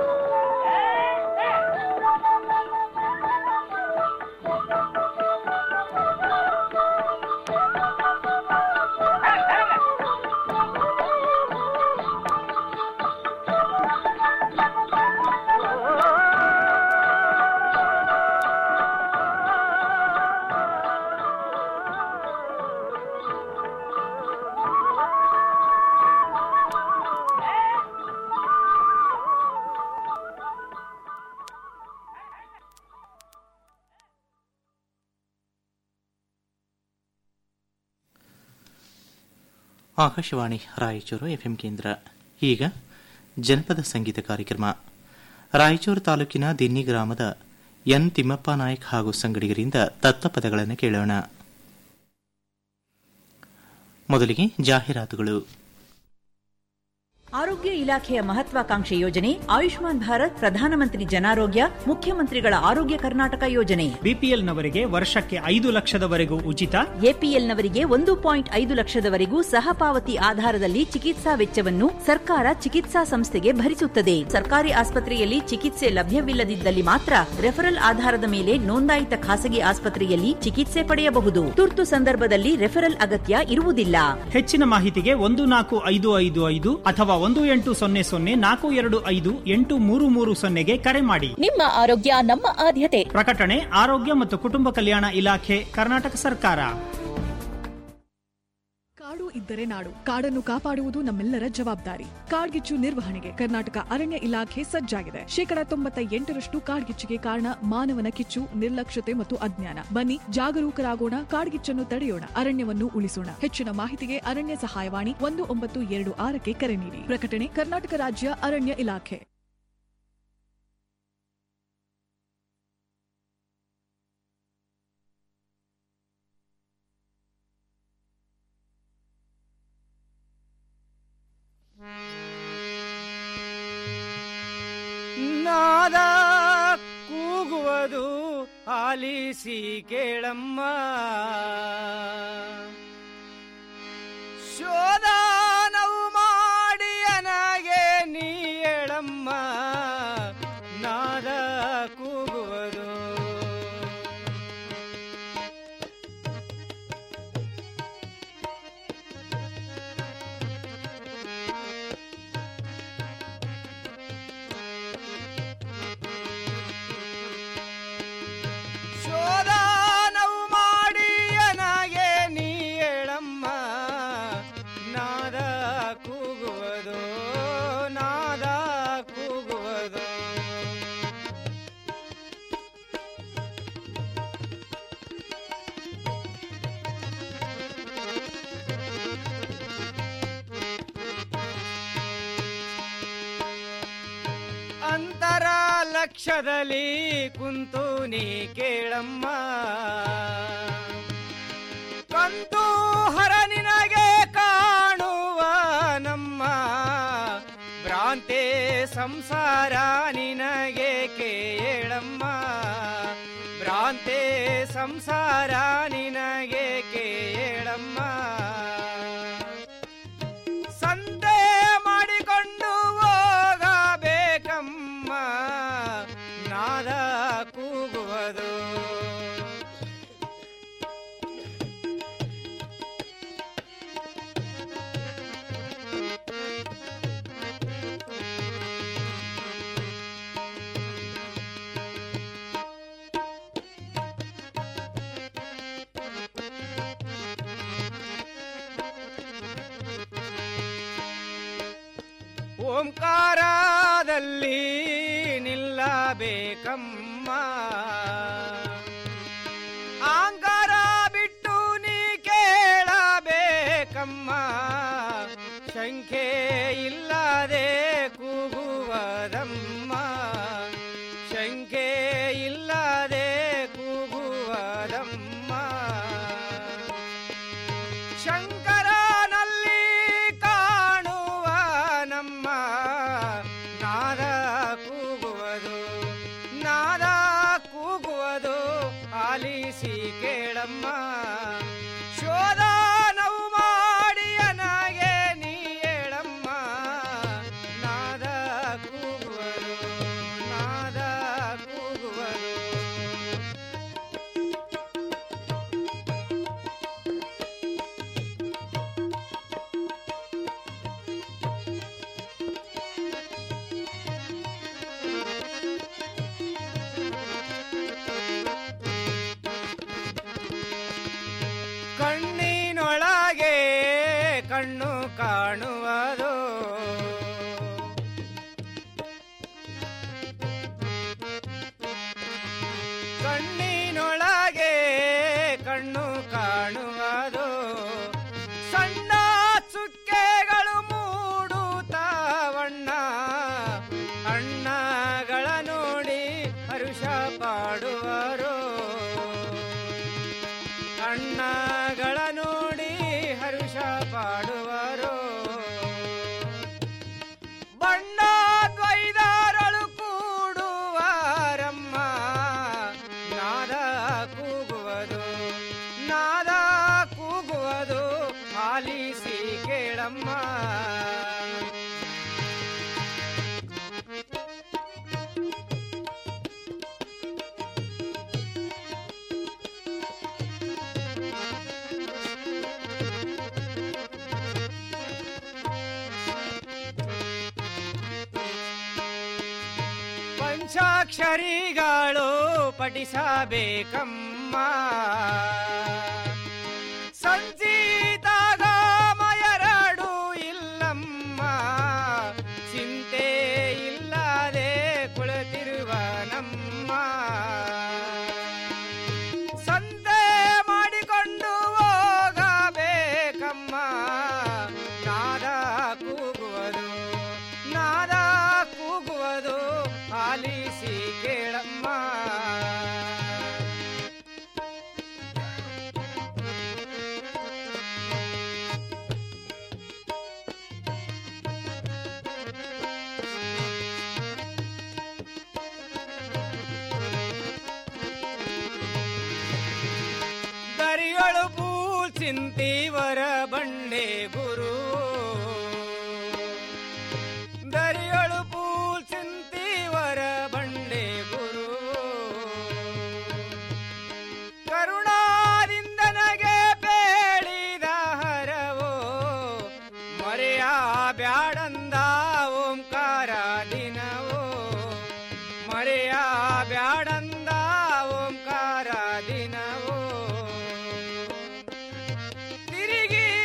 ಆಕಾಶವಾಣಿ ರಾಯಚೂರು ಎಫ್ಎಂ ಕೇಂದ್ರ ಈಗ ಜನಪದ ಸಂಗೀತ ಕಾರ್ಯಕ್ರಮ ರಾಯಚೂರು ತಾಲೂಕಿನ ದಿನ್ನಿ ಗ್ರಾಮದ ಎನ್ ತಿಮ್ಮಪ್ಪ ನಾಯಕ್ ಹಾಗೂ ಸಂಗಡಿಗರಿಂದ ತತ್ವಪದಗಳನ್ನು ಕೇಳೋಣ ಮೊದಲಿಗೆ ಜಾಹೀರಾತುಗಳು ಆರೋಗ್ಯ ಇಲಾಖೆಯ ಮಹತ್ವಾಕಾಂಕ್ಷೆ ಯೋಜನೆ ಆಯುಷ್ಮಾನ್ ಭಾರತ್ ಪ್ರಧಾನಮಂತ್ರಿ ಜನಾರೋಗ್ಯ ಮುಖ್ಯಮಂತ್ರಿಗಳ ಆರೋಗ್ಯ ಕರ್ನಾಟಕ ಯೋಜನೆ ಬಿಪಿಎಲ್ನವರಿಗೆ ವರ್ಷಕ್ಕೆ ಐದು ಲಕ್ಷದವರೆಗೂ ಉಚಿತ ಎಪಿಎಲ್ನವರಿಗೆ ಒಂದು ಪಾಯಿಂಟ್ ಐದು ಲಕ್ಷದವರೆಗೂ ಸಹಪಾವತಿ ಆಧಾರದಲ್ಲಿ ಚಿಕಿತ್ಸಾ ವೆಚ್ಚವನ್ನು ಸರ್ಕಾರ ಚಿಕಿತ್ಸಾ ಸಂಸ್ಥೆಗೆ ಭರಿಸುತ್ತದೆ ಸರ್ಕಾರಿ ಆಸ್ಪತ್ರೆಯಲ್ಲಿ ಚಿಕಿತ್ಸೆ ಲಭ್ಯವಿಲ್ಲದಿದ್ದಲ್ಲಿ ಮಾತ್ರ ರೆಫರಲ್ ಆಧಾರದ ಮೇಲೆ ನೋಂದಾಯಿತ ಖಾಸಗಿ ಆಸ್ಪತ್ರೆಯಲ್ಲಿ ಚಿಕಿತ್ಸೆ ಪಡೆಯಬಹುದು ತುರ್ತು ಸಂದರ್ಭದಲ್ಲಿ ರೆಫರಲ್ ಅಗತ್ಯ ಇರುವುದಿಲ್ಲ ಹೆಚ್ಚಿನ ಮಾಹಿತಿಗೆ ಒಂದು ನಾಲ್ಕು ಐದು ಐದು ಐದು ಅಥವಾ ಒಂದು ಎಂಟು ಸೊನ್ನೆ ಸೊನ್ನೆ ನಾಲ್ಕು ಎರಡು ಐದು ಎಂಟು ಮೂರು ಮೂರು ಸೊನ್ನೆಗೆ ಕರೆ ಮಾಡಿ ನಿಮ್ಮ ಆರೋಗ್ಯ ನಮ್ಮ ಆದ್ಯತೆ ಪ್ರಕಟಣೆ ಆರೋಗ್ಯ ಮತ್ತು ಕುಟುಂಬ ಕಲ್ಯಾಣ ಇಲಾಖೆ ಕರ್ನಾಟಕ ಸರ್ಕಾರ ಕಾಡು ಇದ್ದರೆ ನಾಡು ಕಾಡನ್ನು ಕಾಪಾಡುವುದು ನಮ್ಮೆಲ್ಲರ ಜವಾಬ್ದಾರಿ ಕಾಡ್ಗಿಚ್ಚು ನಿರ್ವಹಣೆಗೆ ಕರ್ನಾಟಕ ಅರಣ್ಯ ಇಲಾಖೆ ಸಜ್ಜಾಗಿದೆ ಶೇಕಡ ತೊಂಬತ್ತ ಎಂಟರಷ್ಟು ಕಾಡ್ಗಿಚ್ಚಿಗೆ ಕಾರಣ ಮಾನವನ ಕಿಚ್ಚು ನಿರ್ಲಕ್ಷ್ಯತೆ ಮತ್ತು ಅಜ್ಞಾನ ಬನ್ನಿ ಜಾಗರೂಕರಾಗೋಣ ಕಾಡ್ಗಿಚ್ಚನ್ನು ತಡೆಯೋಣ ಅರಣ್ಯವನ್ನು ಉಳಿಸೋಣ ಹೆಚ್ಚಿನ ಮಾಹಿತಿಗೆ ಅರಣ್ಯ ಸಹಾಯವಾಣಿ ಒಂದು ಒಂಬತ್ತು ಎರಡು ಆರಕ್ಕೆ ಕರೆ ನೀಡಿ ಪ್ರಕಟಣೆ ಕರ್ನಾಟಕ ರಾಜ್ಯ ಅರಣ್ಯ ಇಲಾಖೆ ನಾದ ಕೂಗುವುದು ಆಲಿಸಿ ಕೇಳಮ್ಮ ಶೋಧಾನವು ಮಾಡಿ ಅನಗೆ ನೀ ಹೇಳಮ್ಮ ನಾದ ಕೂಗುವುದು ಶೋಧಾನವು ಮಾಡಿ ಅನಗೆ ನೀ ಹೇಳಮ್ಮ ಲಕ್ಷದಲ್ಲಿ ಕುಂತು ನೀ ಕೇಳಮ್ಮ ಕಂತು ಹರ ನಿನಗೆ ಕಾಣುವ ನಮ್ಮ ಭ್ರಾಂತೆ ಸಂಸಾರ ನಿನಗೆ ಕೇಳಮ್ಮ ಭ್ರಾಂತೆ ಸಂಸಾರ ನಿನಗೆ ಕೇಳಮ್ಮ ಸಂತೆ ಮಾಡಿಕೊಂಡು ಹೋಗಬೇಕಮ್ಮ ನಾದ ಕೂಗುವುದು ಓಂಕಾರದಲ್ಲಿ ನಿಲ್ಲಬೇಕಮ್ಮ ಆಂಕಾರ ಬಿಟ್ಟು ನೀ ಕೇಳಬೇಕಮ್ಮ ಶಂಕೆ ಇಲ್ಲದೆ ಕೂಗುವದಮ್ಮ ಶಂಕೆ ಇಲ್ಲದೆ ಕೂಗುವದಮ್ಮ ಶಂಕರನಲ್ಲಿ ಕಾಣುವ ನಮ್ಮ ನಾದ ಕೂಗುವುದು ನಾದ ಕೂಗುವುದು ಆಲಿಸಿ ಕೇಳಮ್ಮ ಶೋಧ ನಾವು ಮಾಡಿ ನನಗೆ ನೀ ಹೇಳಮ್ಮ ನಾದ ಕೂಗುವುದು ನಾದ ಕೂಗುವುದು ಕಣ್ಣಿನೊಳಗೆ ಕಣ್ಣು ಕಾಣುವುದು ಕಣ್ಣಿನೊಳಗೆ ಕಣ್ಣು ಕಾಣುವುದು ಸಣ್ಣ ಚುಕ್ಕೆಗಳು ಮೂಡುತ್ತವಣ್ಣ ಅಣ್ಣಗಳ ನೋಡಿ ಹರುಷ ಪಾಡುವರು ಅಣ್ಣಗಳ ನೋಡಿ ಹರುಷ ಪಾಡುವರು ಬಣ್ಣ ದ್ವೈದಾರಳು ಕೂಡುವರಮ್ಮ ನಾದ ಕೂಗುವುದು ನಾದ ಕೂಗುವುದು ಆಲಿಸಿ ಕೇಳಮ್ಮ ಪಂಚಾಕ್ಷರಿಗಳು ಪಠಿಸಬೇಕಮ್ಮ ಸಂಚೀತಾಗಮಯರಡು ಇಲ್ಲಮ್ಮ ಚಿಂತೆ ಇಲ್ಲದೆ ಕುಳಿತಿರುವ ನಮ್ಮ ಸಂತೆ ಮಾಡಿಕೊಂಡು ಹೋಗಬೇಕಮ್ಮ ನಾದ ಕೂಗುವುದು ನಾದ ಕೂಗುವುದು ಆಲಿಸಿ ಕೇಳಮ್ಮ ದರಿಯೊಳು ಪೂಲ್ ಚಿಂತೀವರ ಬಂಡೆ ಗುರು ದರಿಯೊಳು ಪೂಲ್ ಚಿಂತೀವರ ಬಂಡೆ ಗುರು ಕರುಣಾದಿಂದ ನನಗೆ ಬೇಡಿದ ಹರವೋ ಮರೆಯ ಬ್ಯಾಡಂದ ಓಂಕಾರ ದಿನವೋ ಮರೆಯ ಬ್ಯಾಡಂದ ಓಂಕಾರ ದಿನವೋ ತಿರುಗಿ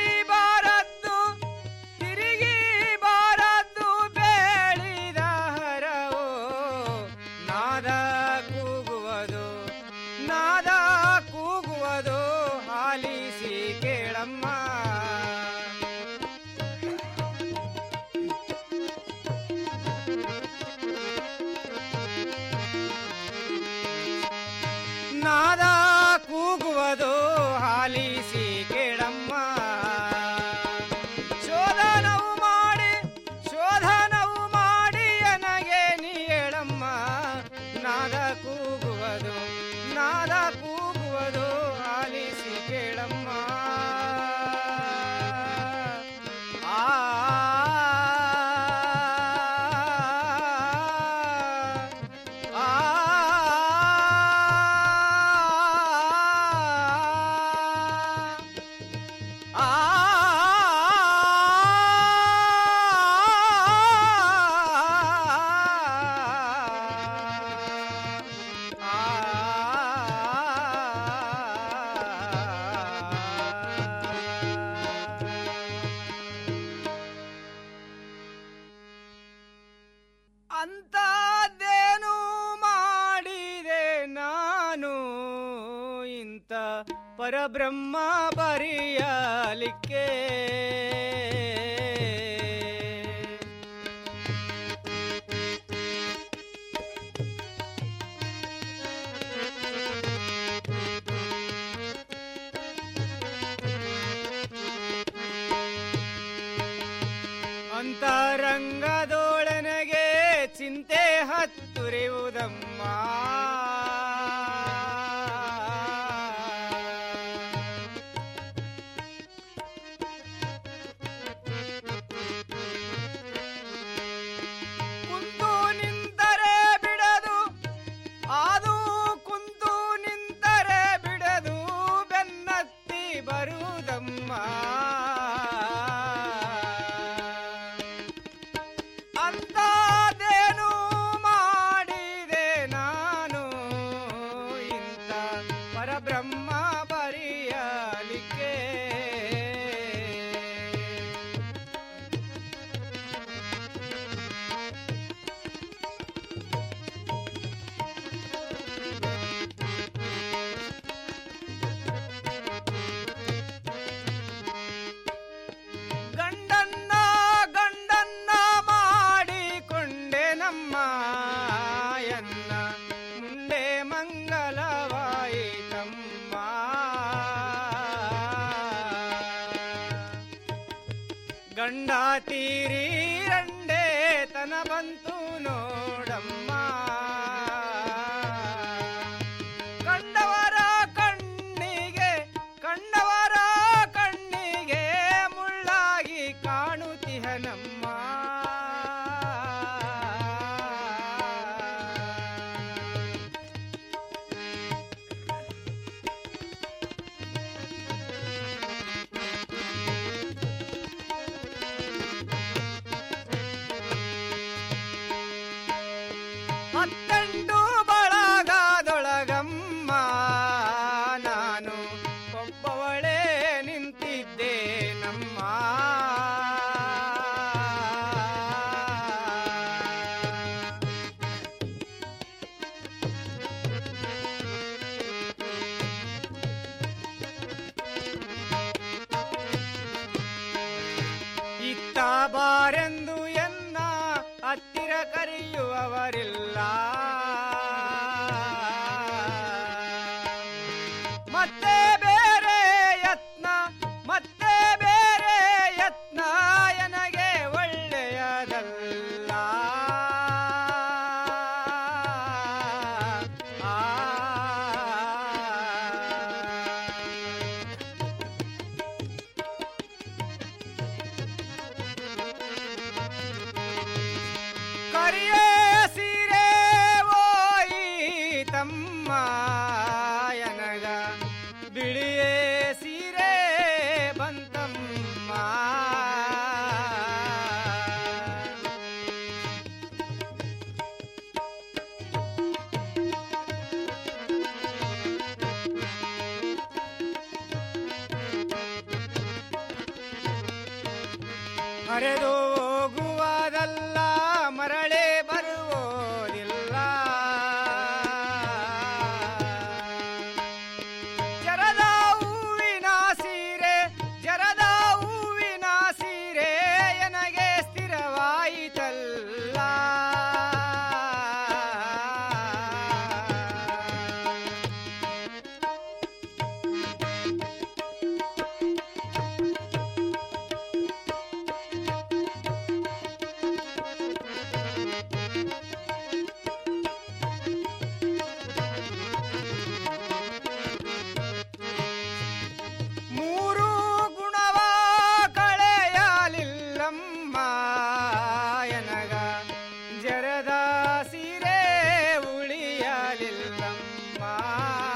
ಪರಬ್ರಹ್ಮ ಬರೆಯಲಿಕ್ಕೆ ಅಂತರಂಗದೋಳನಗೆ ಚಿಂತೆ ಹತ್ತುರಿಯುವುದಮ್ಮ ಕುಂತು ನಿಂತರೆ ಬಿಡದು ಅದು ಕುಂತು ನಿಂತರೆ ಬಿಡದು ಬೆನ್ನತ್ತಿ ಬರುವುದಮ್ಮ ಅಂತಾದೇನು ಮಾಡಿದೆ ನಾನು ಇಂಥ ಪರಬ್ರಹ್ಮ ಬರೆಯಲಿಕ್ಕೆ ಗಂಡನ್ನ ಗಂಡನ್ನ ಮಾಡಿಕೊಂಡೆ ನಮ್ಮ ಎನ್ನ ಮುಂದೆ ಮಂಗಲವಾಯಿತಮ್ಮ ಗಂಡ ತೀರಿ ರಂಡೆ ತನ ಬಂತು ನೋಡಮ್ಮ ಕಂಡವರ ಕಣ್ಣಿಗೆ ಕಂಡವರ ಕಣ್ಣಿಗೆ ಮುಳ್ಳಾಗಿ ಕಾಣುತ್ತಿಹನಮ್ಮ ಹತ್ತೆಂಟು ಬಳಗದೊಳಗಮ್ಮ ನಾನು ಒಬ್ಬವಳೇ ನಿಂತಿದ್ದೆ ನಮ್ಮ ಇತ್ತ ಬಾರೆಂದು ಎನ್ನ ಹತ್ತಿರ ಕರೆಯುವವರಿಲ್ಲ ಮತ್ತೆ ಬೇರೆ ಯತ್ನ ಮತ್ತೆ ಬೇರೆ ಯತ್ನ ಎನಗೆ ಒಳ್ಳೆಯದಲ್ಲ ಕರಿಯೇ ಸೀರೆ ಓಯಿ ತಮ್ಮ ಎನಗ ಬಿಳಿಯೇ ಸೀರೆ ಬಂತಮ್ಮ ಹರಿದು